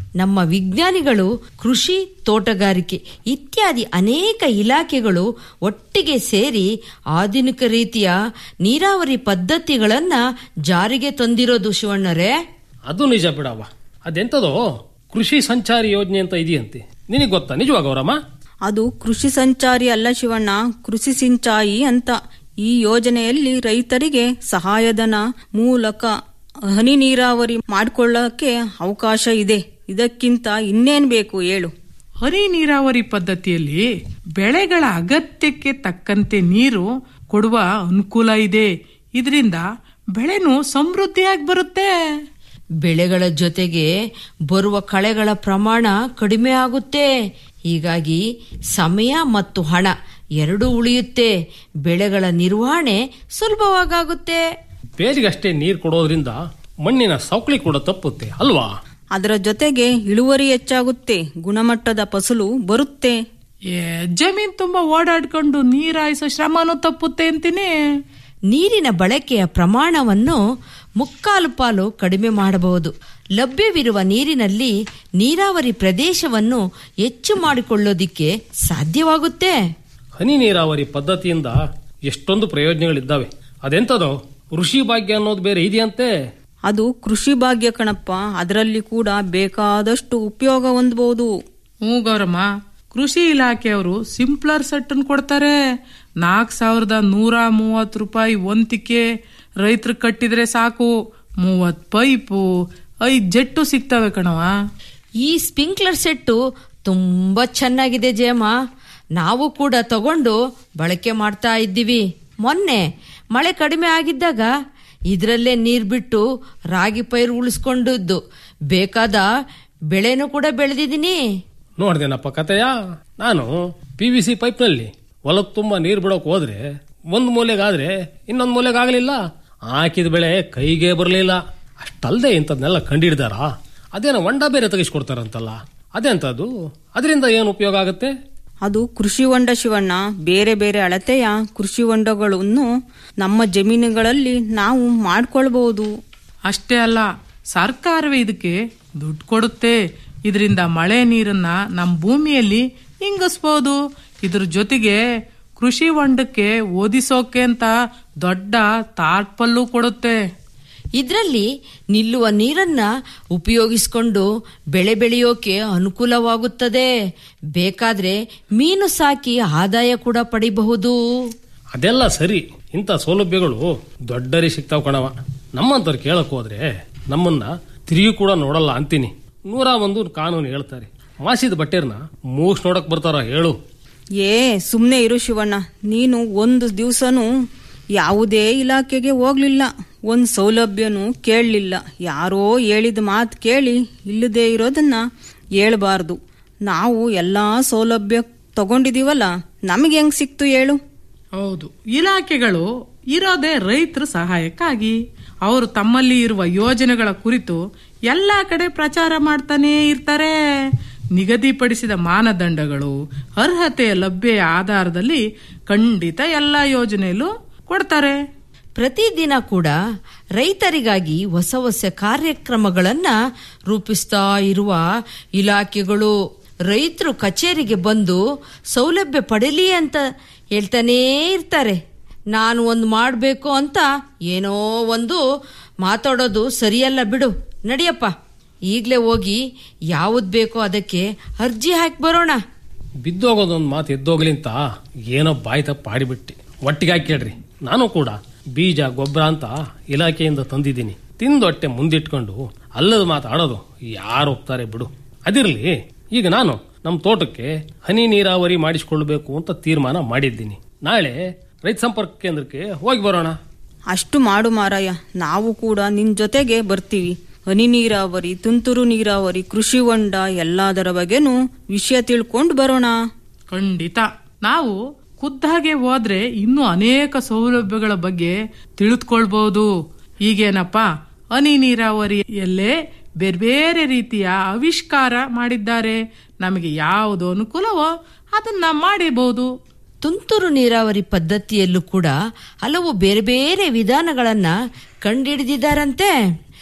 Speaker 9: ನಮ್ಮ ವಿಜ್ಞಾನಿಗಳು ಕೃಷಿ ತೋಟಗಾರಿಕೆ ಇತ್ಯಾದಿ ಅನೇಕ ಇಲಾಖೆಗಳು ಒಟ್ಟಿಗೆ ಸೇರಿ ಆಧುನಿಕ ರೀತಿಯ ನೀರಾವರಿ ಪದ್ಧತಿಗಳನ್ನ ಜಾರಿಗೆ ತಂದಿರೋದು ಶಿವಣ್ಣರೇ
Speaker 10: ಅದು ನಿಜ ಬಿಡವ್ವ ಅದೆಂತದೋ ಕೃಷಿ ಸಂಚಾರಿ ಯೋಜನೆ ಅಂತ ಇದೆಯಂತೆ ನಿನಗೆ ಗೊತ್ತಾ ನಿಜವಾಗ ಅವರಮ್ಮ
Speaker 11: ಅದು ಕೃಷಿ ಸಂಚಾರಿ ಅಲ್ಲ ಶಿವಣ್ಣ ಕೃಷಿ ಸಿಂಚಾಯಿ ಅಂತ ಈ ಯೋಜನೆಯಲ್ಲಿ ರೈತರಿಗೆ ಸಹಾಯಧನ ಮೂಲಕ ಹನಿ ನೀರಾವರಿ ಮಾಡಿಕೊಳ್ಳಕ್ಕೆ ಅವಕಾಶ ಇದೆ ಇದಕ್ಕಿಂತ ಇನ್ನೇನ್ ಬೇಕು ಹೇಳು
Speaker 8: ಹನಿ ನೀರಾವರಿ ಪದ್ಧತಿಯಲ್ಲಿ ಬೆಳೆಗಳ ಅಗತ್ಯಕ್ಕೆ ತಕ್ಕಂತೆ ನೀರು ಕೊಡುವ ಅನುಕೂಲ ಇದೆ ಇದರಿಂದ ಬೆಳೆನು ಸಮೃದ್ಧಿಯಾಗಿ ಬರುತ್ತೆ
Speaker 9: ಬೆಳೆಗಳ ಜೊತೆಗೆ ಬರುವ ಕಳೆಗಳ ಪ್ರಮಾಣ ಕಡಿಮೆ ಆಗುತ್ತೆ ಹೀಗಾಗಿ ಸಮಯ ಮತ್ತು ಹಣ ಎರಡೂ ಉಳಿಯುತ್ತೆ ಬೆಳೆಗಳ ನಿರ್ವಹಣೆ ಸುಲಭವಾಗುತ್ತೆ
Speaker 10: ಬೇಲಿಗಷ್ಟೇ ನೀರು ಕೊಡೋದ್ರಿಂದ ಮಣ್ಣಿನ ಸವಕಳಿ ಕೂಡ ತಪ್ಪುತ್ತೆ ಅಲ್ವಾ
Speaker 11: ಅದರ ಜೊತೆಗೆ ಇಳುವರಿ ಹೆಚ್ಚಾಗುತ್ತೆ ಗುಣಮಟ್ಟದ ಫಸಲು ಬರುತ್ತೆ
Speaker 8: ಏ ಜಮೀನ್ ತುಂಬಾ ಓಡಾಡ್ಕೊಂಡು ನೀರಾಯಿಸೋ ಶ್ರಮನೂ ತಪ್ಪುತ್ತೆ ಅಂತೀನಿ
Speaker 9: ನೀರಿನ ಬಳಕೆಯ ಪ್ರಮಾಣವನ್ನು ಮುಕ್ಕಾಲು ಪಾಲು ಕಡಿಮೆ ಮಾಡಬಹುದು ಲಭ್ಯವಿರುವ ನೀರಿನಲ್ಲಿ ನೀರಾವರಿ ಪ್ರದೇಶವನ್ನು ಹೆಚ್ಚು ಮಾಡಿಕೊಳ್ಳೋದಿಕ್ಕೆ ಸಾಧ್ಯವಾಗುತ್ತೆ
Speaker 10: ಹನಿ ನೀರಾವರಿ ಪದ್ಧತಿಯಿಂದ ಎಷ್ಟೊಂದು ಪ್ರಯೋಜನಗಳಿದ್ದಾವೆ ಅದೆಂತದೋ ಋಷಿ ಭಾಗ್ಯ ಅನ್ನೋದು ಬೇರೆ ಇದೆಯಂತೆ
Speaker 11: ಅದು ಕೃಷಿ ಭಾಗ್ಯ ಕಣಪ್ಪ ಅದರಲ್ಲಿ ಕೂಡ ಬೇಕಾದಷ್ಟು ಉಪಯೋಗ ಹೊಂದಬಹುದು
Speaker 8: ಹ್ಞೂ ಗೌರಮ್ಮ ಕೃಷಿ ಇಲಾಖೆಯವರು ಸಿಂಪ್ಲರ್ ಸೆಟ್ ಅನ್ನು ಕೊಡ್ತಾರೆ ನಾಲ್ಕು ಸಾವಿರದ ನೂರ ಮೂವತ್ತು ರೂಪಾಯಿ ಒಂತಿಕೆ ರೈತರು ಕಟ್ಟಿದ್ರೆ ಸಾಕು ಮೂವತ್ ಪೈಪು ಐದ್ ಜೆಟ್ಟು ಸಿಗ್ತವೆ ಕಣವ
Speaker 9: ಈ ಸ್ಪ್ರಿಂಕ್ಲರ್ ಸೆಟ್ಟು ತುಂಬಾ ಚೆನ್ನಾಗಿದೆ ಜಯಮ್ಮ ನಾವು ಕೂಡ ತಗೊಂಡು ಬಳಕೆ ಮಾಡ್ತಾ ಇದ್ದೀವಿ ಮೊನ್ನೆ ಮಳೆ ಕಡಿಮೆ ಆಗಿದ್ದಾಗ ಇದರಲ್ಲೇ ನೀರ್ ಬಿಟ್ಟು ರಾಗಿ ಪೈರು ಉಳಿಸ್ಕೊಂಡಿದ್ದು ಬೇಕಾದ ಬೆಳೆನೂ ಕೂಡ ಬೆಳೆದಿದ್ದೀನಿ
Speaker 10: ನೋಡ್ದೇನಪ್ಪ ಕತೆಯ ನಾನು ಪಿ ವಿ ಸಿ ಪೈಪ್ನಲ್ಲಿ ಹೊಲಕ್ ತುಂಬಾ ನೀರು ಬಿಡೋಕ್ ಹೋದ್ರೆ ಒಂದ್ ಮೂಲೆಗಾದ್ರೆ ಇನ್ನೊಂದ್ ಮೂಲೆಗಾಗ್ಲಿಲ್ಲ ಹಾಕಿದ ಬೆಳೆ ಕೈಗೆ ಬರಲಿಲ್ಲ ಅಷ್ಟಲ್ದೆ ಇಂಥದ್ನೆಲ್ಲ ಕಂಡಿಡ್ದಾರ ಅದೇನೋ ಹೊಂಡ ಬೇರೆ ತೆಗಿಸ್ಕೊಡ್ತಾರಂತಲ್ಲ ಅದೆಂತದ್ದು ಅದರಿಂದ ಏನು ಉಪಯೋಗ ಆಗುತ್ತೆ
Speaker 11: ಅದು ಕೃಷಿ ಹೊಂಡ ಶಿವಣ್ಣ ಬೇರೆ ಬೇರೆ ಅಳತೆಯ ಕೃಷಿ ಹೊಂಡಗಳನ್ನು ನಮ್ಮ ಜಮೀನುಗಳಲ್ಲಿ ನಾವು ಮಾಡ್ಕೊಳ್ಬಹುದು
Speaker 8: ಅಷ್ಟೇ ಅಲ್ಲ ಸರ್ಕಾರವೇ ಇದಕ್ಕೆ ದುಡ್ಡು ಕೊಡುತ್ತೆ ಇದರಿಂದ ಮಳೆ ನೀರನ್ನ ನಮ್ಮ ಭೂಮಿಯಲ್ಲಿ ಇಂಗಿಸ್ಬೋದು ಇದ್ರ ಜೊತೆಗೆ ಕೃಷಿ ಹೊಂಡಕ್ಕೆ ಓದಿಸೋಕೆ ಅಂತ ದೊಡ್ಡ ತಾಟ್ಪಲ್ಲು ಕೊಡುತ್ತೆ
Speaker 9: ಇದರಲ್ಲಿ ನಿಲ್ಲುವ ನೀರನ್ನ ಉಪಯೋಗಿಸಿಕೊಂಡು ಬೆಳೆ ಬೆಳೆಯೋಕೆ ಅನುಕೂಲವಾಗುತ್ತದೆ ಬೇಕಾದ್ರೆ ಮೀನು ಸಾಕಿ ಆದಾಯ ಕೂಡ ಪಡಿಬಹುದು
Speaker 10: ಅದೆಲ್ಲ ಸರಿ ಇಂಥ ಸೌಲಭ್ಯಗಳು ದೊಡ್ಡರಿ ಸಿಗ್ತಾವ್ ಕಣವ ನಮ್ಮಂತವ್ರು ಕೇಳಕ್ ಹೋದ್ರೆ ನಮ್ಮನ್ನ ತಿರುಗಿ ಕೂಡ ನೋಡಲ್ಲ ಅಂತೀನಿ ನೂರ ಒಂದು ಕಾನೂನು ಹೇಳ್ತಾರೆ ಮಾಸಿದ ಬಟ್ಟೆರ್ನ ಮೂಗ್ಸ್ ನೋಡಕ್ ಬರ್ತಾರ ಹೇಳು
Speaker 11: ಏ ಸುಮ್ನೆ ಇರು ಶಿವಣ್ಣ ನೀನು ಒಂದು ದಿವಸನೂ ಯಾವುದೇ ಇಲಾಖೆಗೆ ಹೋಗ್ಲಿಲ್ಲ ಒಂದ್ ಸೌಲಭ್ಯನೂ ಕೇಳಲಿಲ್ಲ ಯಾರೋ ಹೇಳಿದ ಮಾತು ಕೇಳಿ ಇಲ್ಲದೆ ಇರೋದನ್ನ ಹೇಳ್ಬಾರ್ದು ನಾವು ಎಲ್ಲಾ ಸೌಲಭ್ಯ ತಗೊಂಡಿದೀವಲ್ಲ ನಮಗೆ ಹೆಂಗ್ ಸಿಕ್ತು ಹೇಳು
Speaker 8: ಹೌದು ಇಲಾಖೆಗಳು ಇರೋದೇ ರೈತರ ಸಹಾಯಕ್ಕಾಗಿ ಅವರು ತಮ್ಮಲ್ಲಿ ಇರುವ ಯೋಜನೆಗಳ ಕುರಿತು ಎಲ್ಲಾ ಕಡೆ ಪ್ರಚಾರ ಮಾಡ್ತಾನೇ ಇರ್ತಾರೆ ನಿಗದಿಪಡಿಸಿದ ಮಾನದಂಡಗಳು ಅರ್ಹತೆಯ ಲಭ್ಯ ಆಧಾರದಲ್ಲಿ ಖಂಡಿತ ಎಲ್ಲಾ ಯೋಜನೆಯಲ್ಲೂ ಕೊಡ್ತಾರೆ
Speaker 9: ಪ್ರತಿದಿನ ಕೂಡ ರೈತರಿಗಾಗಿ ಹೊಸ ಹೊಸ ಕಾರ್ಯಕ್ರಮಗಳನ್ನ ರೂಪಿಸ್ತಾ ಇರುವ ಇಲಾಖೆಗಳು ರೈತರು ಕಚೇರಿಗೆ ಬಂದು ಸೌಲಭ್ಯ ಪಡೀಲಿ ಅಂತ ಹೇಳ್ತಾನೇ ಇರ್ತಾರೆ ನಾನು ಒಂದು ಮಾಡಬೇಕು ಅಂತ ಏನೋ ಒಂದು ಮಾತಾಡೋದು ಸರಿಯಲ್ಲ ಬಿಡು ನಡಿಯಪ್ಪ ಈಗಲೇ ಹೋಗಿ ಯಾವ್ದು ಬೇಕೋ ಅದಕ್ಕೆ ಅರ್ಜಿ ಹಾಕಿ ಬರೋಣ
Speaker 10: ಬಿದ್ದೋಗೋದೊಂದು ಮಾತು ಎದ್ದೋಗ್ಲಿಂತ ಏನೋ ಬಾಯಿ ತಪ್ಪ ಆಡಿಬಿಟ್ಟು ಒಟ್ಟಿಗೆ ಹಾಕಿ ಕೇಳ್ರಿ ನಾನು ಕೂಡ ಬೀಜ ಗೊಬ್ಬರ ಅಂತ ಇಲಾಖೆಯಿಂದ ತಂದಿದ್ದೀನಿ ತಿಂದು ಹೊಟ್ಟೆ ಮುಂದಿಟ್ಕೊಂಡು ಅಲ್ಲದ ಮಾತು ಆಡೋದು ಯಾರು ಒಪ್ತಾರೆ ಬಿಡು ಅದಿರ್ಲಿ ಈಗ ನಾನು ನಮ್ಮ ತೋಟಕ್ಕೆ ಹನಿ ನೀರಾವರಿ ಮಾಡಿಸಿಕೊಳ್ಬೇಕು ಅಂತ ತೀರ್ಮಾನ ಮಾಡಿದ್ದೀನಿ ನಾಳೆ ರೈತ ಸಂಪರ್ಕ ಕೇಂದ್ರಕ್ಕೆ ಹೋಗಿ ಬರೋಣ
Speaker 11: ಅಷ್ಟು ಮಾಡು ಮಾರಾಯ ನಾವು ಕೂಡ ನಿನ್ ಜೊತೆಗೆ ಬರ್ತೀವಿ ಹನಿ ನೀರಾವರಿ ತುಂತುರು ನೀರಾವರಿ ಕೃಷಿ ಹೊಂಡ ಎಲ್ಲದರ ಬಗ್ಗೆನೂ ವಿಷಯ ತಿಳ್ಕೊಂಡು ಬರೋಣ
Speaker 8: ಖಂಡಿತ ನಾವು ಖುದ್ದಾಗೆ ಹೋದ್ರೆ ಇನ್ನೂ ಅನೇಕ ಸೌಲಭ್ಯಗಳ ಬಗ್ಗೆ ತಿಳಿದುಕೊಳ್ಬಹುದು ಈಗೇನಪ್ಪ ಹನಿ ನೀರಾವರಿಯಲ್ಲೇ ಬೇರೆ ಬೇರೆ ರೀತಿಯ ಆವಿಷ್ಕಾರ ಮಾಡಿದ್ದಾರೆ ನಮಗೆ ಯಾವುದು ಅನುಕೂಲವೋ ಅದನ್ನ ಮಾಡಿಬಹುದು
Speaker 9: ತುಂತುರು ನೀರಾವರಿ ಪದ್ಧತಿಯಲ್ಲೂ ಕೂಡ ಹಲವು ಬೇರೆ ಬೇರೆ ವಿಧಾನಗಳನ್ನ ಕಂಡುಹಿಡಿದಿದ್ದಾರಂತೆ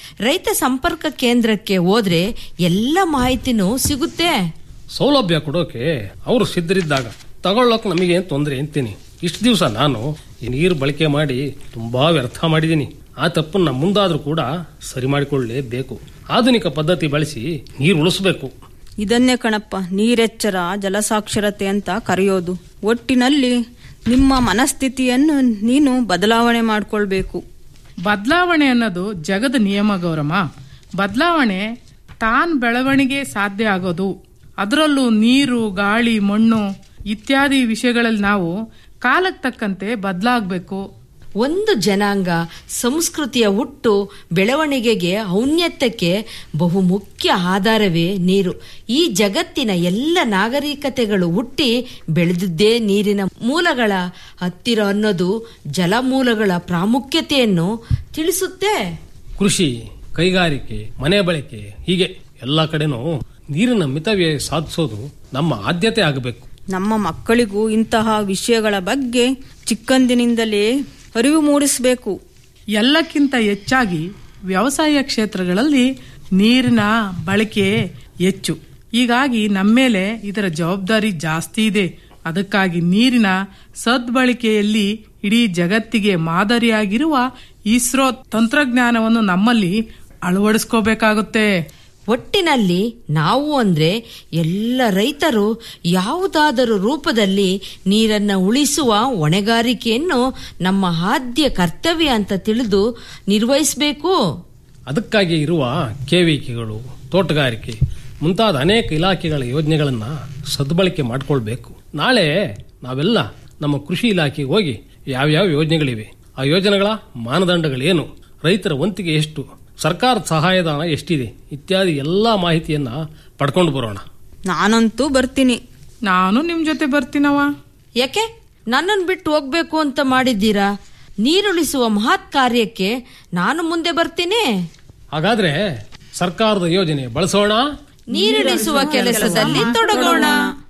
Speaker 9: ರೈತ ಸಂಪರ್ಕ ಕೇಂದ್ರಕ್ಕೆ ಹೋದ್ರೆ ಎಲ್ಲ ಮಾಹಿತಿನೂ ಸಿಗುತ್ತೆ
Speaker 10: ಸೌಲಭ್ಯ ಕೊಡೋಕೆ ಅವರು ಸಿದ್ಧರಿದ್ದಾಗ ತಗೊಳ್ಳೋಕೆ ನಮಗೇನು ತೊಂದರೆ ಅಂತೀನಿ ಇಷ್ಟು ದಿವಸ ನಾನು ಈ ನೀರು ಬಳಕೆ ಮಾಡಿ ತುಂಬಾ ವ್ಯರ್ಥ ಮಾಡಿದ್ದೀನಿ ಆ ತಪ್ಪನ್ನ ಮುಂದಾದ್ರೂ ಕೂಡ ಸರಿ ಮಾಡಿಕೊಳ್ಳಲೇಬೇಕು ಆಧುನಿಕ ಪದ್ಧತಿ ಬಳಸಿ ನೀರು ಉಳಿಸಬೇಕು
Speaker 11: ಇದನ್ನೇ ಕಣಪ್ಪ ನೀರೆಚ್ಚರ ಜಲಸಾಕ್ಷರತೆ ಅಂತ ಕರೆಯೋದು ಒಟ್ಟಿನಲ್ಲಿ ನಿಮ್ಮ ಮನಸ್ಥಿತಿಯನ್ನು ನೀನು ಬದಲಾವಣೆ ಮಾಡ್ಕೊಳ್ಬೇಕು
Speaker 8: ಬದಲಾವಣೆ ಅನ್ನೋದು ಜಗದ ನಿಯಮ ಗೌರಮ್ಮ ಬದಲಾವಣೆ ತಾನ್ ಬೆಳವಣಿಗೆ ಸಾಧ್ಯ ಆಗೋದು ಅದರಲ್ಲೂ ನೀರು ಗಾಳಿ ಮಣ್ಣು ಇತ್ಯಾದಿ ವಿಷಯಗಳಲ್ಲಿ ನಾವು ಕಾಲಕ್ಕೆ ತಕ್ಕಂತೆ ಬದಲಾಗಬೇಕು
Speaker 9: ಒಂದು ಜನಾಂಗ ಸಂಸ್ಕೃತಿಯ ಹುಟ್ಟು ಬೆಳವಣಿಗೆಗೆ ಔನ್ನತ್ಯಕ್ಕೆ ಬಹು ಮುಖ್ಯ ಆಧಾರವೇ ನೀರು ಈ ಜಗತ್ತಿನ ಎಲ್ಲ ನಾಗರಿಕತೆಗಳು ಹುಟ್ಟಿ ಬೆಳೆದಿದ್ದೇ ನೀರಿನ ಮೂಲಗಳ ಹತ್ತಿರ ಅನ್ನೋದು ಜಲಮೂಲಗಳ ಪ್ರಾಮುಖ್ಯತೆಯನ್ನು ತಿಳಿಸುತ್ತೆ
Speaker 10: ಕೃಷಿ ಕೈಗಾರಿಕೆ ಮನೆ ಬಳಕೆ ಹೀಗೆ ಎಲ್ಲ ಕಡೆನೂ ನೀರಿನ ಮಿತವ್ಯಯ ಸಾಧಿಸೋದು ನಮ್ಮ ಆದ್ಯತೆ ಆಗಬೇಕು
Speaker 11: ನಮ್ಮ ಮಕ್ಕಳಿಗೂ ಇಂತಹ ವಿಷಯಗಳ ಬಗ್ಗೆ ಚಿಕ್ಕಂದಿನಿಂದಲೇ ಅರಿವು ಮೂಡಿಸಬೇಕು
Speaker 8: ಎಲ್ಲಕ್ಕಿಂತ ಹೆಚ್ಚಾಗಿ ವ್ಯವಸಾಯ ಕ್ಷೇತ್ರಗಳಲ್ಲಿ ನೀರಿನ ಬಳಕೆ ಹೆಚ್ಚು ಹೀಗಾಗಿ ನಮ್ಮೇಲೆ ಇದರ ಜವಾಬ್ದಾರಿ ಜಾಸ್ತಿ ಇದೆ ಅದಕ್ಕಾಗಿ ನೀರಿನ ಸದ್ಬಳಕೆಯಲ್ಲಿ ಇಡೀ ಜಗತ್ತಿಗೆ ಮಾದರಿಯಾಗಿರುವ ಇಸ್ರೋ ತಂತ್ರಜ್ಞಾನವನ್ನು ನಮ್ಮಲ್ಲಿ ಅಳವಡಿಸ್ಕೋಬೇಕಾಗುತ್ತೆ
Speaker 9: ಒಟ್ಟಿನಲ್ಲಿ ನಾವು ಅಂದ್ರೆ ಎಲ್ಲ ರೈತರು ಯಾವುದಾದರೂ ರೂಪದಲ್ಲಿ ನೀರನ್ನ ಉಳಿಸುವ ಹೊಣೆಗಾರಿಕೆಯನ್ನು ನಮ್ಮ ಆದ್ಯ ಕರ್ತವ್ಯ ಅಂತ ತಿಳಿದು ನಿರ್ವಹಿಸಬೇಕು
Speaker 10: ಅದಕ್ಕಾಗಿ ಇರುವ ಕೆವಿಕೆಗಳು ತೋಟಗಾರಿಕೆ ಮುಂತಾದ ಅನೇಕ ಇಲಾಖೆಗಳ ಯೋಜನೆಗಳನ್ನ ಸದ್ಬಳಕೆ ಮಾಡಿಕೊಳ್ಬೇಕು ನಾಳೆ ನಾವೆಲ್ಲ ನಮ್ಮ ಕೃಷಿ ಇಲಾಖೆಗೆ ಹೋಗಿ ಯಾವ್ಯಾವ ಯೋಜನೆಗಳಿವೆ ಆ ಯೋಜನೆಗಳ ಮಾನದಂಡಗಳೇನು ರೈತರ ವಂತಿಗೆ ಎಷ್ಟು ಸರ್ಕಾರದ ಸಹಾಯಧನ ಎಷ್ಟಿದೆ ಇತ್ಯಾದಿ ಎಲ್ಲಾ ಮಾಹಿತಿಯನ್ನ ಪಡ್ಕೊಂಡು ಬರೋಣ
Speaker 11: ನಾನಂತೂ ಬರ್ತೀನಿ
Speaker 8: ನಾನು ನಿಮ್ ಜೊತೆ ಬರ್ತೀನವ
Speaker 9: ಯಾಕೆ ನನ್ನನ್ನು ಬಿಟ್ಟು ಹೋಗ್ಬೇಕು ಅಂತ ಮಾಡಿದ್ದೀರಾ ನೀರುಳಿಸುವ ಮಹತ್ ಕಾರ್ಯಕ್ಕೆ ನಾನು ಮುಂದೆ ಬರ್ತೀನಿ
Speaker 10: ಹಾಗಾದ್ರೆ ಸರ್ಕಾರದ ಯೋಜನೆ ಬಳಸೋಣ
Speaker 9: ನೀರುಳಿಸುವ ಕೆಲಸದಲ್ಲಿ ತೊಡಗೋಣ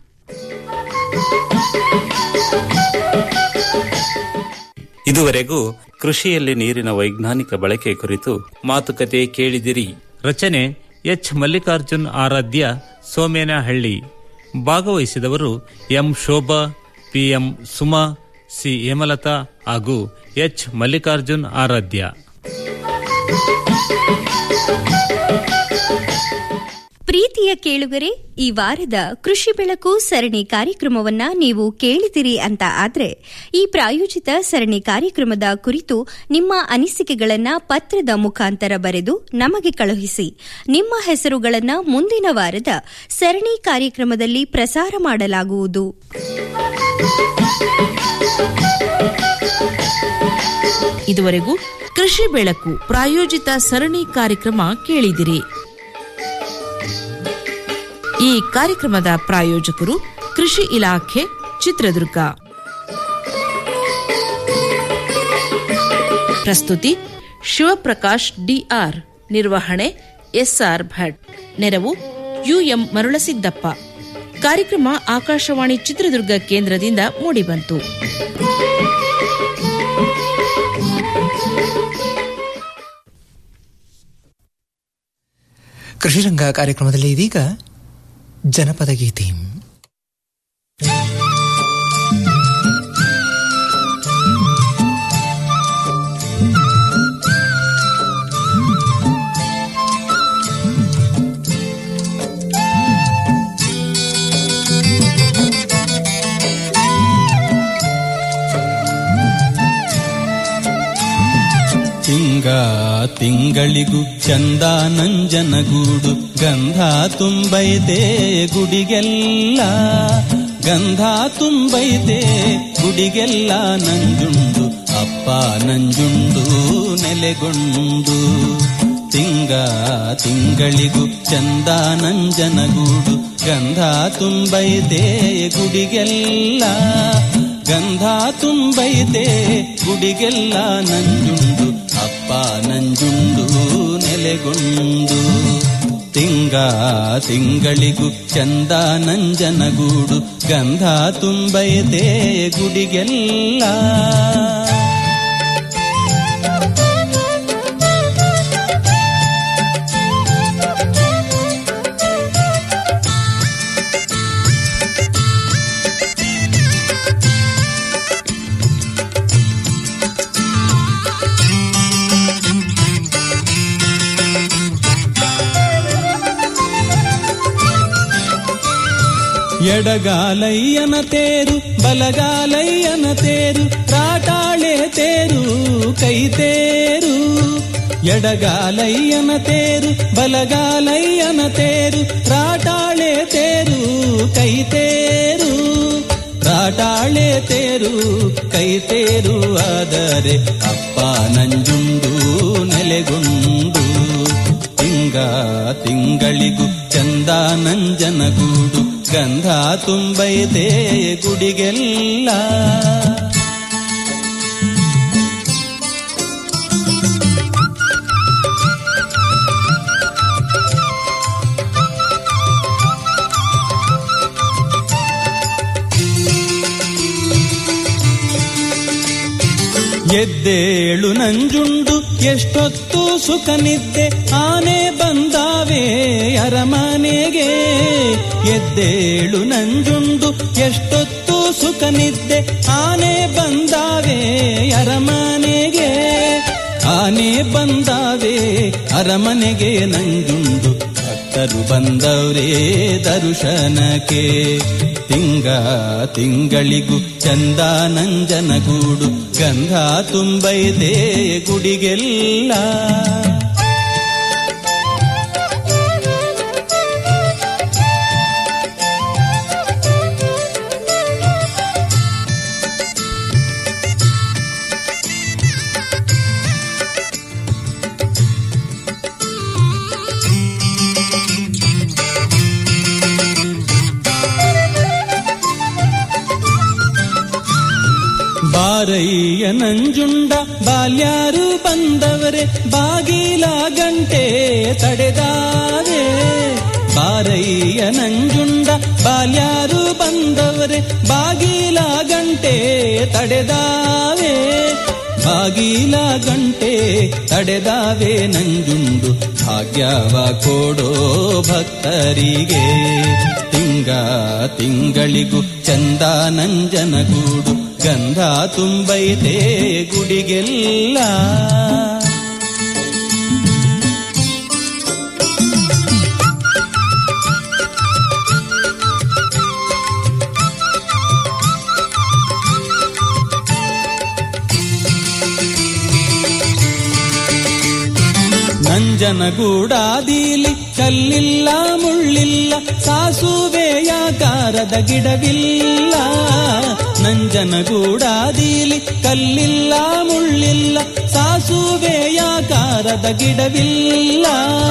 Speaker 7: ಇದುವರೆಗೂ ಕೃಷಿಯಲ್ಲಿ ನೀರಿನ ವೈಜ್ಞಾನಿಕ ಬಳಕೆ ಕುರಿತು ಮಾತುಕತೆ ಕೇಳಿದಿರಿ ರಚನೆ ಎಚ್ ಮಲ್ಲಿಕಾರ್ಜುನ್ ಆರಾಧ್ಯ ಸೋಮೇನಹಳ್ಳಿ ಭಾಗವಹಿಸಿದವರು M Shobha PM Suma C Hemalatha ಹಾಗೂ ಎಚ್ ಮಲ್ಲಿಕಾರ್ಜುನ್ ಆರಾಧ್ಯ
Speaker 12: ಪ್ರೀತಿಯ ಕೇಳುಗರೆ ಈ ವಾರದ ಕೃಷಿ ಬೆಳಕು ಸರಣಿ ಕಾರ್ಯಕ್ರಮವನ್ನ ನೀವು ಕೇಳಿದಿರಿ ಅಂತ ಆದ್ರೆ ಈ ಪ್ರಾಯೋಜಿತ ಸರಣಿ ಕಾರ್ಯಕ್ರಮದ ಕುರಿತು ನಿಮ್ಮ ಅನಿಸಿಕೆಗಳನ್ನ ಪತ್ರದ ಮುಖಾಂತರ ಬರೆದು ನಮಗೆ ಕಳುಹಿಸಿ ನಿಮ್ಮ ಹೆಸರುಗಳನ್ನ ಮುಂದಿನ ವಾರದ ಸರಣಿ ಕಾರ್ಯಕ್ರಮದಲ್ಲಿ ಪ್ರಸಾರ ಮಾಡಲಾಗುವುದು
Speaker 4: ಇದುವರೆಗೂ ಕೃಷಿ ಬೆಳಕು ಪ್ರಾಯೋಜಿತ ಸರಣಿ ಕಾರ್ಯಕ್ರಮ ಕೇಳಿದಿರಿ ಈ ಕಾರ್ಯಕ್ರಮದ ಪ್ರಾಯೋಜಕರು ಕೃಷಿ ಇಲಾಖೆ ಚಿತ್ರದುರ್ಗ ಪ್ರಸ್ತುತಿ ಶಿವಪ್ರಕಾಶ್ ಡಿಆರ್ ನಿರ್ವಹಣೆ ಎಸ್ಆರ್ ಭಟ್ ನೆರವು ಯುಎಂ ಮರುಳಸಿದ್ದಪ್ಪ ಕಾರ್ಯಕ್ರಮ ಆಕಾಶವಾಣಿ ಚಿತ್ರದುರ್ಗ ಕೇಂದ್ರದಿಂದ ಮೂಡಿಬಂತು
Speaker 3: ಕೃಷಿರಂಗ ಕಾರ್ಯಕ್ರಮದಲ್ಲಿ ಇದೀಗ ಜನಪದ ಗೀತೆ
Speaker 13: ತಿಂಗ ತಿಂಗಳಿಗೂ ಚಂದ ನಂಜನಗೂಡು ಗಂಧ ತುಂಬೈತೆ ಗುಡಿಗೆಲ್ಲ ಗಂಧ ತುಂಬೈತೆ ಗುಡಿಗೆಲ್ಲ ನಂಜುಂಡು ಅಪ್ಪ ನಂಜುಂಡು ನೆಲೆಗೊಂಡು ತಿಂಗ ತಿಂಗಳಿಗೂ ಚಂದ ನಂಜನಗೂಡು ಗಂಧ ತುಂಬೈತೆ ಗುಡಿಗೆಲ್ಲ ಗಂಧ ತುಂಬೈತೆ ಗುಡಿಗೆಲ್ಲ ನಂಜುಂಡು ಅಪ್ಪ ನಂಜುಂಡು ನೆಲೆಗೊಂಡು ತಿಂಗ ತಿಂಗಳಿಗೂ ಚಂದ ನಂಜನಗೂಡು ಗಂಧ ತುಂಬೈತೆ ಗುಡಿಗೆಲ್ಲ ಎಡಗಾಲಯ್ಯನ ತೇರು ಬಲಗಾಲಯ್ಯನ ತೇರು ರಾಟಾಳೆ ತೇರು ಕೈ ತೇರು ಎಡಗಾಲಯ್ಯನ ತೇರು ಬಲಗಾಲಯ್ಯನ ತೇರು ರಾಟಾಳೆ ತೇರು ಕೈ ತೇರು ರಾಟಾಳೆ ತೇರು ಕೈ ತೇರು ಆದರೆ ಅಪ್ಪ ನಂಜುಂಡು ನೆಲೆಗೊಂಡು ತಿಂಗ ತಿಂಗಳಿಗೂ ಚಂದ ನಂಜನಗೂಡು ಗಂಧ ತುಂಬೈತೆ ಗುಡಿಗೆಲ್ಲ ಎದ್ದೇಳು ನಂಜುಂಡು ಎಷ್ಟೊತ್ತು ಸುಖ ನಿದ್ದೆ ಆನೆ ಬಂದಾವೆ ಅರಮನೆಗೆ ಎದ್ದೇಳು ನಂಜುಂಡು ಎಷ್ಟೊತ್ತು ಸುಖ ನಿದ್ದೆ ಆನೆ ಬಂದಾವೆ ಅರಮನೆಗೆ ಆನೆ ಬಂದಾವೆ ಅರಮನೆಗೆ ನಂಜುಂಡು ಭಕ್ತರು ಬಂದವರೇ ದರ್ಶನಕ್ಕೆ ತಿಂಗ ತಿಂಗಳಿಗೂ ಚಂದ ನಂಜನಗೂಡು ಗಂಧ ತುಂಬೈದೆ ಗುಡಿಗೆಲ್ಲ ಬಾರಯ್ಯ ನಂಜುಂಡ ಬಾಲ್ಯಾರು ಬಂದವರೆ ಬಾಗಿಲ ಗಂಟೆ ತಡೆದಾವೆ ಬಾರಯ್ಯ ನಂಜುಂಡ ಬಾಲ್ಯಾರು ಬಂದವರೆ ಬಾಗಿಲ ಗಂಟೆ ತಡೆದಾವೆ ಬಾಗಿಲ ಗಂಟೆ ತಡೆದಾವೆ ನಂಜುಂಡು ಭಾಗ್ಯವ ಕೊಡೋ ಭಕ್ತರಿಗೆ ತಿಂಗ ತಿಂಗಳಿಗೂ ಚಂದ ನಂಜನಗೂಡು ಗಂಧ ತುಂಬೈತೆ ಗುಡಿಗೆಲ್ಲ ನಂಜನಗೂಡಾದೀಲಿ ಕಲ್ಲಿಲ್ಲ ಮುಳ್ಳಿಲ್ಲ ಸಾಸುವೆಯಾಕಾರದ ಗಿಡವಿಲ್ಲ ನಂಜನಗೂಡಾದೀಲಿ ಕಲ್ಲಿಲ್ಲ ಮುಳ್ಳಿಲ್ಲ ಸಾಸುವೆಯಾಕಾರದ ಗಿಡವಿಲ್ಲ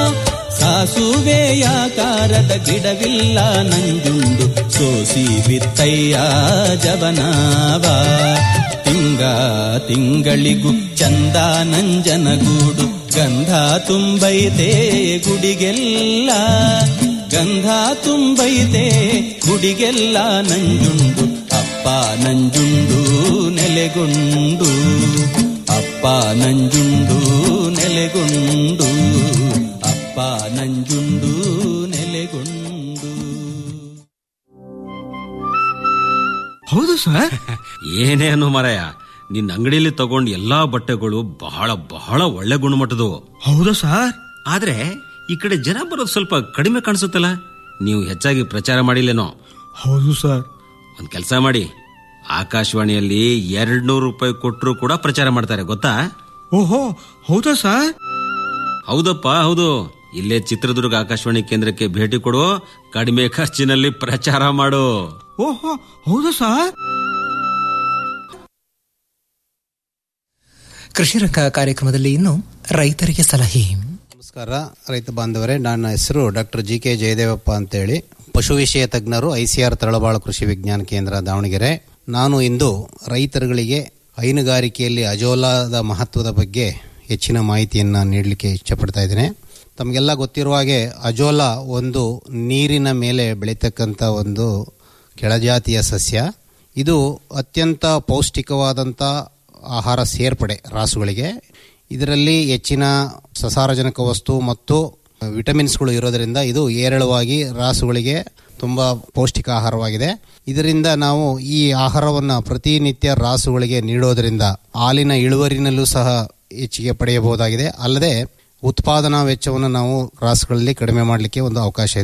Speaker 13: ಸಾಸುವೆಯಾಕಾರದ ಗಿಡವಿಲ್ಲ ನಂಜುಂಡು ಸೋಸಿ ಬಿತ್ತಯ್ಯ ಜವನಾವ ತಿಂಗ ತಿಂಗಳಿಗೂ ಚಂದ ನಂಜನಗೂಡು ಗಂಧ ತುಂಬೈತೆ ಗುಡಿಗೆಲ್ಲ ಗಂಧ ತುಂಬೈತೆ ಗುಡಿಗೆಲ್ಲ ನಂಜುಂಡು ಅಪ್ಪ ನಂಜುಂಡು ನೆಲೆಗೊಂಡು ಅಪ್ಪ ನಂಜುಂಡು ನೆಲೆಗೊಂಡು ಅಪ್ಪ ನಂಜುಂಡು ನೆಲೆಗೊಂಡು
Speaker 14: ಹೌದು ಸರ್
Speaker 6: ಏನೇನು ಮರಯ ನಿನ್ನ ಅಂಗಡಿಯಲ್ಲಿ ತಗೊಂಡ್ ಎಲ್ಲಾ ಬಟ್ಟೆಗಳು ಬಹಳ ಬಹಳ ಒಳ್ಳೆ ಗುಣಮಟ್ಟದು
Speaker 14: ಹೌದಾ ಸರ್
Speaker 6: ಆದ್ರೆ ಈ ಕಡೆ ಜನ ಬರೋದು ಸ್ವಲ್ಪ ಕಡಿಮೆ ಕಾಣಿಸುತ್ತಲ್ಲ ನೀವು ಹೆಚ್ಚಾಗಿ ಪ್ರಚಾರ ಮಾಡಿಲ್ಲೇನೋ
Speaker 14: ಹೌದು ಸರ್
Speaker 6: ಒಂದ್ ಕೆಲಸ ಮಾಡಿ ಆಕಾಶವಾಣಿಯಲ್ಲಿ ಎರಡ್ ನೂರು ರೂಪಾಯಿ ಕೊಟ್ಟರು ಕೂಡ ಪ್ರಚಾರ ಮಾಡ್ತಾರೆ ಗೊತ್ತಾ
Speaker 14: ಓಹೋ ಹೌದಾ ಸರ್
Speaker 6: ಹೌದಪ್ಪ ಹೌದು ಇಲ್ಲೇ ಚಿತ್ರದುರ್ಗ ಆಕಾಶವಾಣಿ ಕೇಂದ್ರಕ್ಕೆ ಭೇಟಿ ಕೊಡು ಕಡಿಮೆ ಖರ್ಚಿನಲ್ಲಿ ಪ್ರಚಾರ ಮಾಡು
Speaker 14: ಓಹೋ ಹೌದಾ ಸರ್
Speaker 3: ಕೃಷಿ ರಂಗ ಕಾರ್ಯಕ್ರಮದಲ್ಲಿ ಇನ್ನು ರೈತರಿಗೆ ಸಲಹೆ
Speaker 15: ನಮಸ್ಕಾರ ರೈತ ಬಾಂಧವರೇ ನನ್ನ ಹೆಸರು ಡಾಕ್ಟರ್ ಜಿ ಕೆ ಜಯದೇವಪ್ಪ ಅಂತೇಳಿ ಪಶು ವಿಷಯ ತಜ್ಞರು ಐಸಿಆರ್ ತಳಬಾಳು ಕೃಷಿ ವಿಜ್ಞಾನ ಕೇಂದ್ರ ದಾವಣಗೆರೆ ನಾನು ಇಂದು ರೈತರುಗಳಿಗೆ ಹೈನುಗಾರಿಕೆಯಲ್ಲಿ ಅಜೋಲಾದ ಮಹತ್ವದ ಬಗ್ಗೆ ಹೆಚ್ಚಿನ ಮಾಹಿತಿಯನ್ನು ನೀಡಲಿಕ್ಕೆ ಇಷ್ಟಪಡ್ತಾ ಇದ್ದೇನೆ ತಮಗೆಲ್ಲ ಗೊತ್ತಿರುವ ಹಾಗೆ ಅಜೋಲಾ ಒಂದು ನೀರಿನ ಮೇಲೆ ಬೆಳೀತಕ್ಕಂಥ ಒಂದು ಕೆಳಜಾತಿಯ ಸಸ್ಯ ಇದು ಅತ್ಯಂತ ಪೌಷ್ಟಿಕವಾದಂಥ ಆಹಾರ ಸೇರ್ಪಡೆ ರಾಸುಗಳಿಗೆ ಇದರಲ್ಲಿ ಹೆಚ್ಚಿನ ಸಸಾರಜನಕ ವಸ್ತು ಮತ್ತು ವಿಟಮಿನ್ಸ್ಗಳು ಇರೋದರಿಂದ ಇದು ಏರಳವಾಗಿ ರಾಸುಗಳಿಗೆ ತುಂಬ ಪೌಷ್ಟಿಕ ಆಹಾರವಾಗಿದೆ ಇದರಿಂದ ನಾವು ಈ ಆಹಾರವನ್ನು ಪ್ರತಿನಿತ್ಯ ರಾಸುಗಳಿಗೆ ನೀಡೋದರಿಂದ ಹಾಲಿನ ಇಳುವರಿನಲ್ಲೂ ಸಹ ಹೆಚ್ಚಿಗೆ ಪಡೆಯಬಹುದಾಗಿದೆ ಅಲ್ಲದೆ ಉತ್ಪಾದನಾ ವೆಚ್ಚವನ್ನು ನಾವು ರಾಸುಗಳಲ್ಲಿ ಕಡಿಮೆ ಮಾಡಲಿಕ್ಕೆ ಒಂದು ಅವಕಾಶ ಇದೆ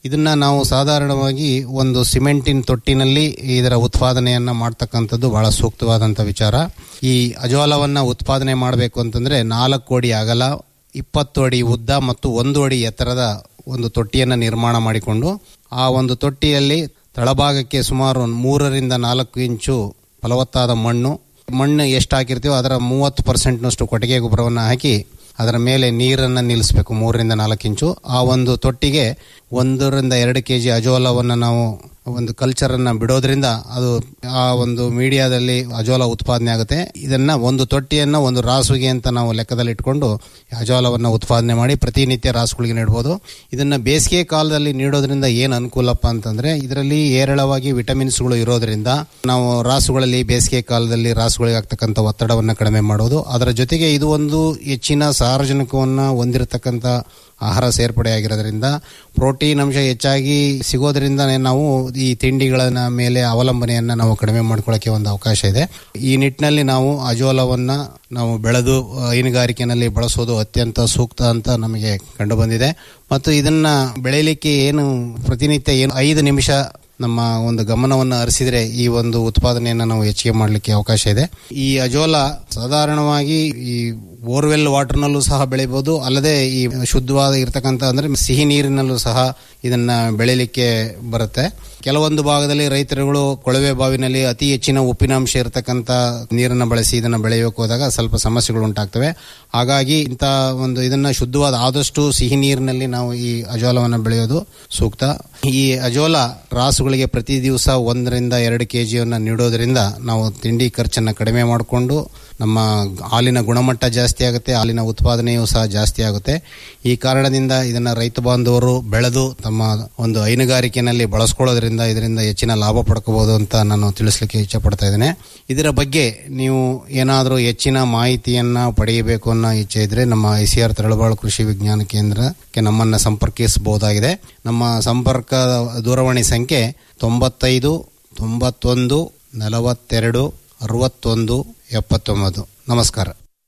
Speaker 15: ಇದನ್ನ ನಾವು ಸಾಧಾರಣವಾಗಿ ಒಂದು ಸಿಮೆಂಟಿನ ತೊಟ್ಟಿನಲ್ಲಿ ಇದರ ಉತ್ಪಾದನೆಯನ್ನ ಮಾಡ್ತಕ್ಕಂಥದ್ದು ಬಹಳ ಸೂಕ್ತವಾದಂಥ ವಿಚಾರ ಈ ಅಜೋಲವನ್ನ ಉತ್ಪಾದನೆ ಮಾಡಬೇಕು ಅಂತಂದ್ರೆ ನಾಲ್ಕು ಅಡಿ ಅಗಲ ಇಪ್ಪತ್ತು ಅಡಿ ಉದ್ದ ಮತ್ತು ಒಂದು ಅಡಿ ಎತ್ತರದ ಒಂದು ತೊಟ್ಟಿಯನ್ನು ನಿರ್ಮಾಣ ಮಾಡಿಕೊಂಡು ಆ ಒಂದು ತೊಟ್ಟಿಯಲ್ಲಿ ತಳಭಾಗಕ್ಕೆ ಸುಮಾರು ಒಂದು ಮೂರರಿಂದ ನಾಲ್ಕು ಇಂಚು ಫಲವತ್ತಾದ ಮಣ್ಣು ಮಣ್ಣು ಎಷ್ಟು ಹಾಕಿರ್ತೀವೋ ಅದರ ಮೂವತ್ತು ಪರ್ಸೆಂಟ್ನಷ್ಟು ಕೊಟ್ಟಿಗೆ ಗೊಬ್ಬರವನ್ನು ಹಾಕಿ ಅದರ ಮೇಲೆ ನೀರನ್ನು ನಿಲ್ಲಿಸಬೇಕು ಮೂರರಿಂದ ನಾಲ್ಕು ಇಂಚು ಆ ಒಂದು ತೊಟ್ಟಿಗೆ ಒಂದರಿಂದ ಎರಡು ಕೆ ಜಿ ಅಜೋಲವನ್ನು ನಾವು ಒಂದು ಕಲ್ಚರನ್ನು ಬಿಡೋದ್ರಿಂದ ಅದು ಆ ಒಂದು ಮೀಡಿಯಾದಲ್ಲಿ ಅಜೋಲ ಉತ್ಪಾದನೆ ಆಗುತ್ತೆ ಇದನ್ನ ಒಂದು ತೊಟ್ಟಿಯನ್ನು ಒಂದು ರಾಸುಗೆ ಅಂತ ನಾವು ಲೆಕ್ಕದಲ್ಲಿ ಇಟ್ಕೊಂಡು ಅಜೋಲವನ್ನು ಉತ್ಪಾದನೆ ಮಾಡಿ ಪ್ರತಿನಿತ್ಯ ರಾಸುಗಳಿಗೆ ನೀಡಬಹುದು ಇದನ್ನ ಬೇಸಿಗೆ ಕಾಲದಲ್ಲಿ ನೀಡೋದ್ರಿಂದ ಏನು ಅನುಕೂಲಪ್ಪ ಅಂತಂದ್ರೆ ಇದರಲ್ಲಿ ಹೇರಳವಾಗಿ ವಿಟಮಿನ್ಸ್ಗಳು ಇರೋದ್ರಿಂದ ನಾವು ರಾಸುಗಳಲ್ಲಿ ಬೇಸಿಗೆ ಕಾಲದಲ್ಲಿ ರಾಸುಗಳಿಗೆ ಆಗ್ತಕ್ಕಂಥ ಒತ್ತಡವನ್ನು ಕಡಿಮೆ ಮಾಡೋದು ಅದರ ಜೊತೆಗೆ ಇದು ಒಂದು ಹೆಚ್ಚಿನ ಸಾರಜನಕವನ್ನು ಹೊಂದಿರತಕ್ಕಂಥ ಆಹಾರ ಸೇರ್ಪಡೆ ಆಗಿರೋದ್ರಿಂದ ಪ್ರೋಟೀನ್ ಅಂಶ ಹೆಚ್ಚಾಗಿ ಸಿಗೋದ್ರಿಂದ ನಾವು ಈ ತಿಂಡಿಗಳ ಮೇಲೆ ಅವಲಂಬನೆಯನ್ನ ನಾವು ಕಡಿಮೆ ಮಾಡ್ಕೊಳ್ಳೋಕೆ ಒಂದು ಅವಕಾಶ ಇದೆ ಈ ನಿಟ್ಟಿನಲ್ಲಿ ನಾವು ಅಜೋಲವನ್ನ ನಾವು ಬೆಳೆದು ಹೈನುಗಾರಿಕೆನಲ್ಲಿ ಬಳಸೋದು ಅತ್ಯಂತ ಸೂಕ್ತ ಅಂತ ನಮಗೆ ಕಂಡು ಬಂದಿದೆ ಮತ್ತು ಇದನ್ನ ಬೆಳೆಯಲಿಕ್ಕೆ ಏನು ಪ್ರತಿನಿತ್ಯ ಏನು ಐದು ನಿಮಿಷ ನಮ್ಮ ಒಂದು ಗಮನವನ್ನು ಹರಿಸಿದ್ರೆ ಈ ಒಂದು ಉತ್ಪಾದನೆಯನ್ನು ನಾವು ಹೆಚ್ಚಿಗೆ ಮಾಡಲಿಕ್ಕೆ ಅವಕಾಶ ಇದೆ ಈ ಅಜೋಲ ಸಾಧಾರಣವಾಗಿ ಈ ಬೋರ್ವೆಲ್ ವಾಟರ್ನಲ್ಲೂ ಸಹ ಬೆಳಿಬಹುದು ಅಲ್ಲದೆ ಈ ಶುದ್ಧವಾದ ಇರತಕ್ಕಂಥ ಅಂದ್ರೆ ಸಿಹಿ ನೀರಿನಲ್ಲೂ ಸಹ ಇದನ್ನ ಬೆಳಿಲಿಕ್ಕೆ ಬರುತ್ತೆ ಕೆಲವೊಂದು ಭಾಗದಲ್ಲಿ ರೈತರುಗಳು ಕೊಳವೆ ಬಾವಿನಲ್ಲಿ ಅತಿ ಹೆಚ್ಚಿನ ಉಪ್ಪಿನಾಂಶ ಇರತಕ್ಕಂಥ ನೀರನ್ನು ಬಳಸಿ ಇದನ್ನು ಬೆಳೆಯೋಕೆ ಹೋದಾಗ ಸ್ವಲ್ಪ ಸಮಸ್ಯೆಗಳು ಉಂಟಾಗ್ತವೆ ಹಾಗಾಗಿ ಇಂಥ ಒಂದು ಇದನ್ನ ಶುದ್ಧವಾದ ಆದಷ್ಟು ಸಿಹಿ ನೀರಿನಲ್ಲಿ ನಾವು ಈ ಅಜೋಲವನ್ನು ಬೆಳೆಯೋದು ಸೂಕ್ತ ಈ ಅಜೋಲ ರಾಸುಗಳಿಗೆ ಪ್ರತಿ ದಿವಸ ಒಂದರಿಂದ ಎರಡು ಕೆ ಜಿಯನ್ನು ನೀಡೋದ್ರಿಂದ ನಾವು ತಿಂಡಿ ಖರ್ಚನ್ನು ಕಡಿಮೆ ಮಾಡಿಕೊಂಡು ನಮ್ಮ ಹಾಲಿನ ಗುಣಮಟ್ಟ ಜಾಸ್ತಿ ಆಗುತ್ತೆ ಹಾಲಿನ ಉತ್ಪಾದನೆಯೂ ಸಹ ಜಾಸ್ತಿ ಆಗುತ್ತೆ ಈ ಕಾರಣದಿಂದ ಇದನ್ನ ರೈತ ಬಾಂಧವರು ಬೆಳೆದು ತಮ್ಮ ಒಂದು ಹೈನುಗಾರಿಕೆಯಲ್ಲಿ ಬಳಸ್ಕೊಳ್ಳೋದ್ರಿಂದ ಇದರಿಂದ ಹೆಚ್ಚಿನ ಲಾಭ ಪಡ್ಕೋಬಹುದು ಅಂತ ನಾನು ತಿಳಿಸ್ಲಿಕ್ಕೆ ಇಚ್ಛಪಡ್ತಾ ಇದ್ದೇನೆ ಇದರ ಬಗ್ಗೆ ನೀವು ಏನಾದರೂ ಹೆಚ್ಚಿನ ಮಾಹಿತಿಯನ್ನ ಪಡೆಯಬೇಕು ಅನ್ನೋ ಇಚ್ಛೆ ಇದ್ರೆ ನಮ್ಮ ಐ ಸಿ ಆರ್ ತರಳಬಾಳು ಕೃಷಿ ವಿಜ್ಞಾನ ಕೇಂದ್ರಕ್ಕೆ ನಮ್ಮನ್ನ ಸಂಪರ್ಕಿಸಬಹುದಾಗಿದೆ ನಮ್ಮ ಸಂಪರ್ಕ ದೂರವಾಣಿ ಸಂಖ್ಯೆ ತೊಂಬತ್ತೈದು ತೊಂಬತ್ತೊಂದು ನಲವತ್ತೆರಡು ಅರವತ್ತೊಂದು ಎಪ್ಪತ್ತೊಂಬತ್ತು ನಮಸ್ಕಾರ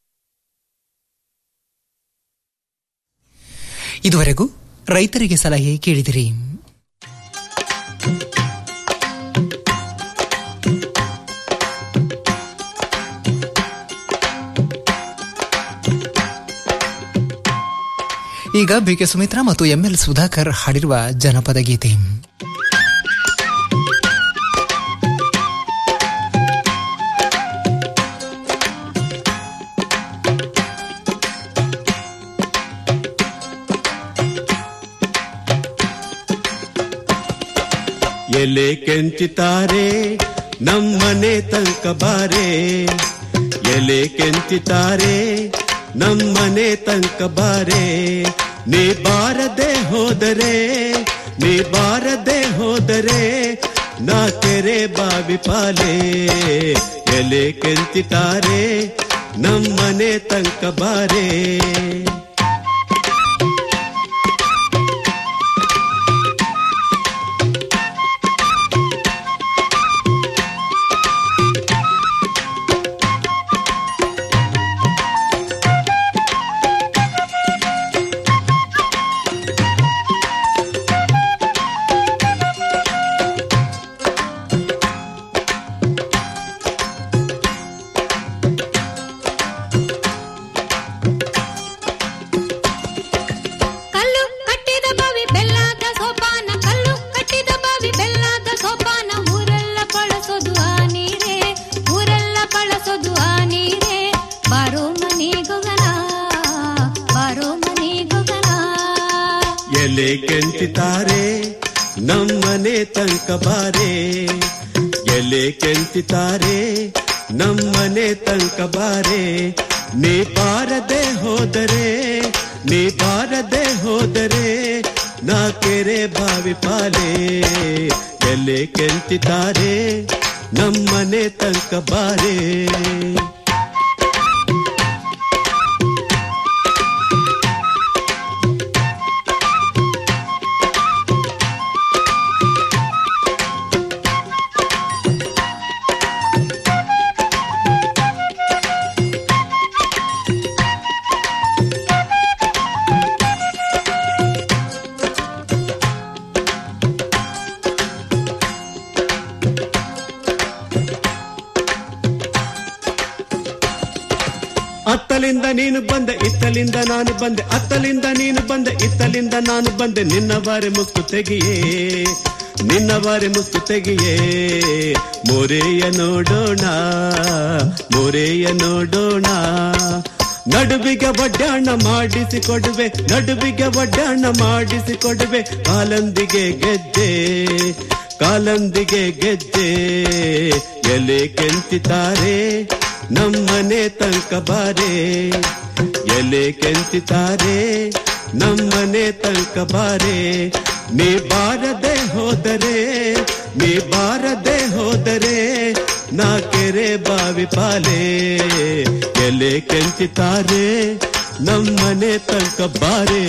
Speaker 3: ಇದುವರೆಗೂ ರೈತರಿಗೆ ಸಲಹೆ ಕೇಳಿದಿರಿ ಈಗ ಬಿಕೆ ಸುಮಿತ್ರಾ ಮತ್ತು ಎಂಎಲ್ ಸುಧಾಕರ್ ಹಾಡಿರುವ ಜನಪದ ಗೀತೆ
Speaker 16: ಎಲೆ ಕೆಂಚಿತಾರೆ ನಮ್ಮನೆ ತನಕ ಬಾರೆ ಎಲೆ ಕೆಂಚಿತಾರೆ ನಮ್ಮನೆ ತನಕ ಬಾರೆ ನೀ ಬಾರದೆ ಹೋದರೆ ನೀ ಬಾರದೆ ಹೋದರೆ ನಾ ಕೆರೆ ಬಾವಿ ಪಾಲೆ ಎಲೆ ಕೆಂಚಿತಾರೆ ನಮ್ಮನೆ ತನಕ ಬಾರೆ
Speaker 17: ಕಲ್ಲು ಕಟ್ಟಿದ ಬಾವಿ ಬೆಲ್ಲದ ಸೋಪಾನ ಕಲ್ಲು ಕಟ್ಟಿದ ಬಾವಿ ಬೆಲ್ಲದ ಸೋಪಾನ ಊರೆಲ್ಲ ಬಳಸೋದು ಆ ನೀರೇ ಊರೆಲ್ಲ ಬಳಸೋದು ಆ ನೀರೇ ಬಾರೋ ಮನೆ ಗೊಗನ ಬಾರೋ ಮನೆ ಗೊಗನ
Speaker 16: ಎಲೆ ಕೆಂಚಿತಾರೆ ನಮ್ಮನೆ ತನಕ ಬಾರೆ ಎಲೆ ಕೆಂಚಿತಾರೆ ನಮ್ಮನೆ ತನಕ ಬಾರೆ ನೀ ಬಾರದೆ ಹೋದರೆ ನೀ ಬಾರದೆ ಹೋದರೆ ನಾ ಕೆರೆ ಬಾವಿ ಪಾಲೆ ಎಲೆ ಕೆಂಚಿತಾರೆ ನಮ್ಮನೆ ತನಕ ಬಾರೆ ಅತ್ತಲಿಂದ ನೀನು ಬಂದೆ ಇತ್ತಲಿಂದ ನಾನು ಬಂದೆ ಅತ್ತಲಿಂದ ನೀನು ಬಂದೆ ಇತ್ತಲಿಂದ ನಾನು ಬಂದೆ ನಿನ್ನ ಬಾರಿ ಮುಕ್ಕು ತೆಗಿಯೇ ನಿನ್ನ ಬಾರಿ ಮುಕ್ಕು ತೆಗಿಯೇ ಮೊರೆಯ ನೋಡೋಣ ಮೊರೆಯ ನೋಡೋಣ ನಡುವಿಗೆ ಒಡ್ಡಾಣ ಮಾಡಿಸಿ ಕೊಡುವೆ ನಡುವಿಗೆ ಒಡ್ಡಾಣ ಮಾಡಿಸಿ ಕೊಡುವೆ ಕಾಲಂದಿಗೆ ಗೆದ್ದೆ ಕಾಲಂದಿಗೆ ಗೆದ್ದೆ ಎಲೆ ಕೆಂಚಿತಾರೆ ನಮ್ಮನೆ ತನಕ ಬಾರೆ ಎಲೆ ಕೆಂಚಿತಾರೆ ನಮ್ಮನೆ ತನಕ ಬಾರೆ ನೀ ಬಾರದೆ ಹೋದರೆ ನೀ ಬಾರದೆ ಹೋದರೆ ನಾ ಕೆರೆ ಬಾವಿ ಪಾಲೆ ಎಲೆ ಕೆಂಚಿತಾರೆ ನಮ್ಮನೆ ತನಕ ಬಾರೆ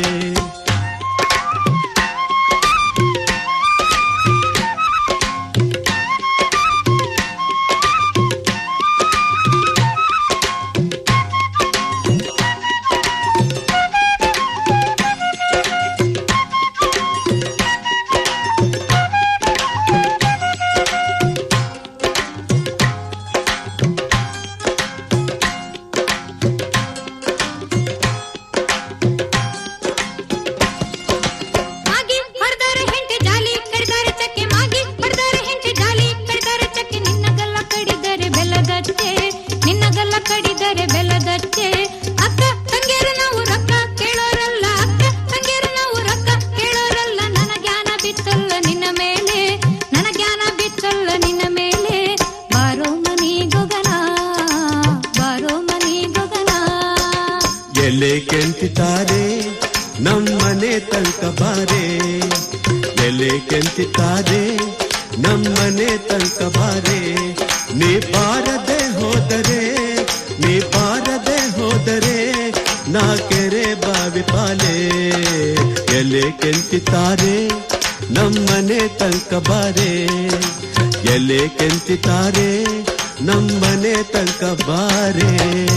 Speaker 17: ಮಾಗಿ ಹೊಡೆದಾರೆ ಹೆಂಟೆ ಜಾಲಿ ಕಡಿದಾರೆ ಚಕ್ಕೆ ಮಾಗಿ ಹೊಡೆದಾರೆ ಹೆಂಟೆ ಜಾಲಿ ಕಡಿದಾರೆ ಚಕ್ಕೆ ನಿನ್ನಗಲ್ಲ ಕಡಿದರೆ ಬೆಲ್ಲದಚ್ಚೆ ನಿನ್ನಗಲ್ಲ ಕಡಿದರೆ ಬೆಲ್ಲದಚ್ಚೆ ಅಕ್ಕ ತಂಗೇರು ನಾವು ರೊಕ್ಕ ಕೇಳೋರಲ್ಲ ಅಕ್ಕ ತಂಗೇರು ನಾವು ರೊಕ್ಕ ಕೇಳೋರಲ್ಲ ನನ್ನ ಜ್ಞಾನ ಬಿತ್ತಲ್ಲ ನಿನ್ನ ಮೇಲೆ ನನ್ನ ಜ್ಞಾನ ಬಿತ್ತಲ್ಲ ನಿನ್ನ ಮೇಲೆ ಬಾರೋ ಮನಿ ಗೊಗನ ಬಾರೋ ಮನಿ ಗೊಗನ
Speaker 16: ಎಲೆ ಕೆಂಚಿತಾರೆ ನಮ್ಮನೆ ತನಕ ಬಾರೆ ಎಲೆ ಕೆಂಚಿತಾರೆ ನಮ್ಮನೆ ತನಕ ಬಾರೆ ನೀ ಬಾರದೆ ಹೋದರೆ ನೀ ಬಾರದೆ ಹೋದರೆ ನಾ ಕೆರೆ ಬಾವಿ ಪಾಲೆ ಎಲೆ ಕೆಂಚಿತಾರೆ ನಮ್ಮನೆ ತನಕ ಬಾರೆ ಎಲೆ ಕೆಂಚಿತಾರೆ ನಮ್ಮನೆ ತನಕ ಬಾರೆ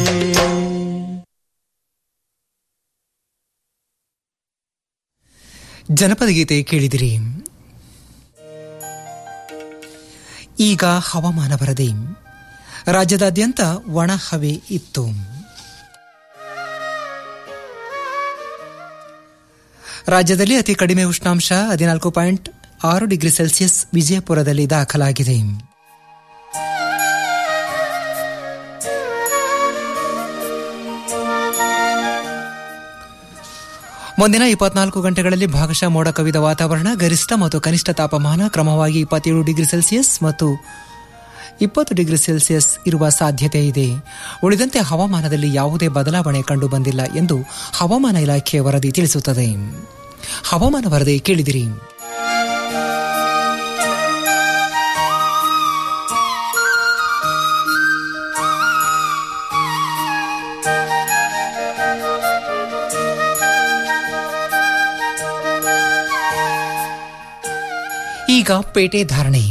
Speaker 3: ಜನಪದ ಗೀತೆ ಕೇಳಿದಿರಿ ಈಗ ಹವಾಮಾನ ವರದಿ ರಾಜ್ಯದಾದ್ಯಂತ ಒಣ ಹವೆ ಇತ್ತು ರಾಜ್ಯದಲ್ಲಿ ಅತಿ ಕಡಿಮೆ ಉಷ್ಣಾಂಶ ಹದಿನಾಲ್ಕು ಪಾಯಿಂಟ್ ಆರು ಡಿಗ್ರಿ ಸೆಲ್ಸಿಯಸ್ ವಿಜಯಪುರದಲ್ಲಿ ದಾಖಲಾಗಿದೆ ಮುಂದಿನ ಇಪ್ಪತ್ನಾಲ್ಕು ಗಂಟೆಗಳಲ್ಲಿ ಭಾಗಶಃ ಮೋಡ ಕವಿದ ವಾತಾವರಣ ಗರಿಷ್ಠ ಮತ್ತು ಕನಿಷ್ಠ ತಾಪಮಾನ ಕ್ರಮವಾಗಿ ಇಪ್ಪತ್ತೇಳು ಡಿಗ್ರಿ ಸೆಲ್ಸಿಯಸ್ ಮತ್ತು ಇಪ್ಪತ್ತು ಡಿಗ್ರಿ ಸೆಲ್ಸಿಯಸ್ ಇರುವ ಸಾಧ್ಯತೆ ಇದೆ ಉಳಿದಂತೆ ಹವಾಮಾನದಲ್ಲಿ ಯಾವುದೇ ಬದಲಾವಣೆ ಕಂಡು ಬಂದಿಲ್ಲ ಎಂದು ಹವಾಮಾನ ಇಲಾಖೆಯ ವರದಿ ತಿಳಿಸುತ್ತದೆ ಹವಾಮಾನ ವರದಿ ಕೇಳಿದಿರಿ ಈಗ ಪೇಟೆ ಧಾರಣೆ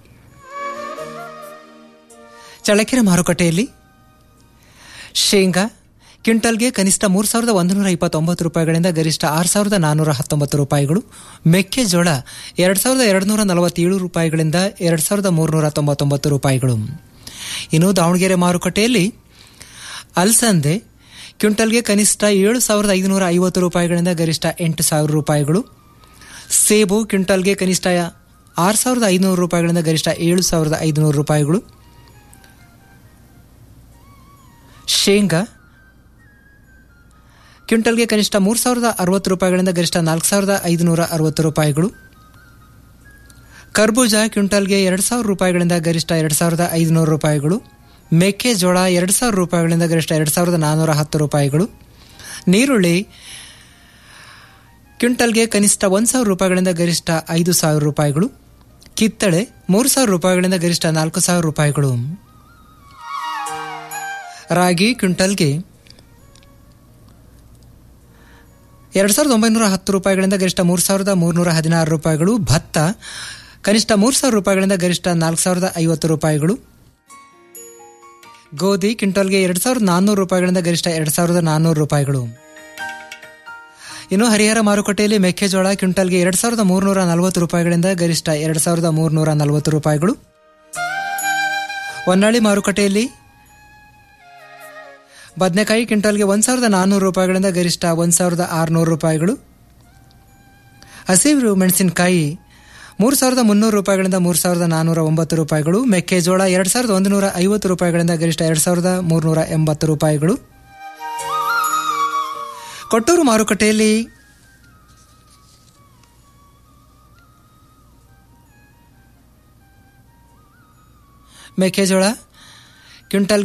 Speaker 3: ಚಳ್ಳಕೆರೆ ಮಾರುಕಟ್ಟೆಯಲ್ಲಿ ಶೇಂಗಾ ಕ್ವಿಂಟಲ್ಗೆ ಕನಿಷ್ಠ ಮೂರು ಸಾವಿರದ ಒಂದು ನೂರ ಇಪ್ಪತ್ತೊಂಬತ್ತು ರೂಪಾಯಿಗಳಿಂದ ಗರಿಷ್ಠ ಆರು ಸಾವಿರದ ನಾನ್ನೂರ ಹತ್ತೊಂಬತ್ತು ರೂಪಾಯಿಗಳು ಮೆಕ್ಕೆಜೋಳ ಎರಡು ಸಾವಿರದ ಎರಡು ನೂರ ನಲವತ್ತೇಳು ರೂಪಾಯಿಗಳಿಂದ ಎರಡು ಸಾವಿರದ ಮೂರುನೂರ ತೊಂಬತ್ತೊಂಬತ್ತು ರೂಪಾಯಿಗಳು ಇನ್ನು ದಾವಣಗೆರೆ ಮಾರುಕಟ್ಟೆಯಲ್ಲಿ ಅಲಸಂದೆ ಕ್ವಿಂಟಲ್ಗೆ ಕನಿಷ್ಠ ಏಳು ಸಾವಿರದ ಐದುನೂರ ಐವತ್ತು ರೂಪಾಯಿಗಳಿಂದ ಗರಿಷ್ಠ ಎಂಟು ಸಾವಿರ ರೂಪಾಯಿಗಳು ಸೇಬು ಕ್ವಿಂಟಲ್ಗೆ ಕನಿಷ್ಠ ಆರು ಸಾವಿರದ ಐದುನೂರು ರೂಪಾಯಿಗಳಿಂದ ಗರಿಷ್ಠ ಏಳು ಸಾವಿರದ ಐದುನೂರು ರೂಪಾಯಿಗಳು ಶೇಂಗಾ ಕ್ವಿಂಟಲ್ಗೆ ಕನಿಷ್ಠ ಮೂರು ಸಾವಿರದ ಅರವತ್ತು ರೂಪಾಯಿಗಳಿಂದ ಗರಿಷ್ಠ ನಾಲ್ಕು ಸಾವಿರದ ಐದುನೂರ ಅರವತ್ತು ರೂಪಾಯಿಗಳು ಕರ್ಬೂಜ ಕ್ವಿಂಟಲ್ಗೆ ಎರಡು ಸಾವಿರ ರೂಪಾಯಿಗಳಿಂದ ಗರಿಷ್ಠ ಎರಡು ಸಾವಿರದ ಐದುನೂರು ರೂಪಾಯಿಗಳು ಮೆಕ್ಕೆಜೋಳ ಎರಡು ಸಾವಿರ ರೂಪಾಯಿಗಳಿಂದ ಗರಿಷ್ಠ ಎರಡು ಸಾವಿರದ ನಾನ್ನೂರ ಹತ್ತು ರೂಪಾಯಿಗಳು ನೀರುಳ್ಳಿ ಕ್ವಿಂಟಲ್ಗೆ ಕನಿಷ್ಠ ಒಂದು ಸಾವಿರ ರೂಪಾಯಿಗಳಿಂದ ಗರಿಷ್ಠ ಐದು ಸಾವಿರ ರೂಪಾಯಿಗಳು ಕಿತ್ತಳೆ ಮೂರು ಸಾವಿರ ರೂಪಾಯಿಗಳಿಂದ ಗರಿಷ್ಠ ನಾಲ್ಕು ಸಾವಿರ ರೂಪಾಯಿಗಳು ರಾಗಿ ಕ್ವಿಂಟಲ್ಗೆ ಎರಡು ಸಾವಿರದ ಒಂಬೈನೂರ ಹತ್ತು ರೂಪಾಯಿಗಳಿಂದ ಗರಿಷ್ಠ ಮೂರು ಸಾವಿರದ ಮೂರುನೂರ ಹದಿನಾರು ರೂಪಾಯಿಗಳು ಭತ್ತ ಕನಿಷ್ಠ ಮೂರು ಸಾವಿರ ರೂಪಾಯಿಗಳಿಂದ ಗರಿಷ್ಠ ನಾಲ್ಕು ಸಾವಿರದ ಐವತ್ತು ರೂಪಾಯಿಗಳು ಗೋಧಿ ಕ್ವಿಂಟಲ್ಗೆ ಎರಡು ಸಾವಿರದ ನಾನ್ನೂರು ರೂಪಾಯಿಗಳಿಂದ ಗರಿಷ್ಠ ಎರಡು ಸಾವಿರದ ನಾನ್ನೂರು ರೂಪಾಯಿಗಳು ಇನ್ನು ಹರಿಹರ ಮಾರುಕಟ್ಟೆಯಲ್ಲಿ ಮೆಕ್ಕೆಜೋಳ ಕ್ವಿಂಟಲ್ಗೆ ಎರಡು ಸಾವಿರದ ಮೂರುನೂರ ನಲವತ್ತು ರೂಪಾಯಿಗಳಿಂದ ಗರಿಷ್ಠ ಎರಡು ಸಾವಿರದ ಮೂರುನೂರ ನಲವತ್ತು ರೂಪಾಯಿಗಳು ಹೊನ್ನಾಳಿ ಮಾರುಕಟ್ಟೆಯಲ್ಲಿ ಬದನೆಕಾಯಿ ಕ್ವಿಂಟಲ್ಗೆ ಒಂದು ಸಾವಿರದ ನಾನ್ನೂರು ರೂಪಾಯಿಗಳಿಂದ ಗರಿಷ್ಠ ಒಂದು ಸಾವಿರದ ಆರುನೂರು ರೂಪಾಯಿಗಳು ಹಸಿರು ಮೆಣಸಿನಕಾಯಿ ಮೂರು ಸಾವಿರದ ಮುನ್ನೂರು ರೂಪಾಯಿಗಳಿಂದ ಮೂರು ಸಾವಿರದ ನಾನ್ನೂರ ಒಂಬತ್ತು ರೂಪಾಯಿಗಳು ಮೆಕ್ಕೆಜೋಳ ಎರಡು ಸಾವಿರದ ಒಂದು ನೂರ ಐವತ್ತು ರೂಪಾಯಿಗಳಿಂದ ಗರಿಷ್ಠ ಎರಡು ಸಾವಿರದ ಮೂರುನೂರ ಎಂಬತ್ತು ರೂಪಾಯಿಗಳು ಕೊಟ್ಟೂರು ಮಾರುಕಟ್ಟೆಯಲ್ಲಿ ಮೆಕ್ಕೆಜೋಳ ಕ್ವಿಂಟಲ್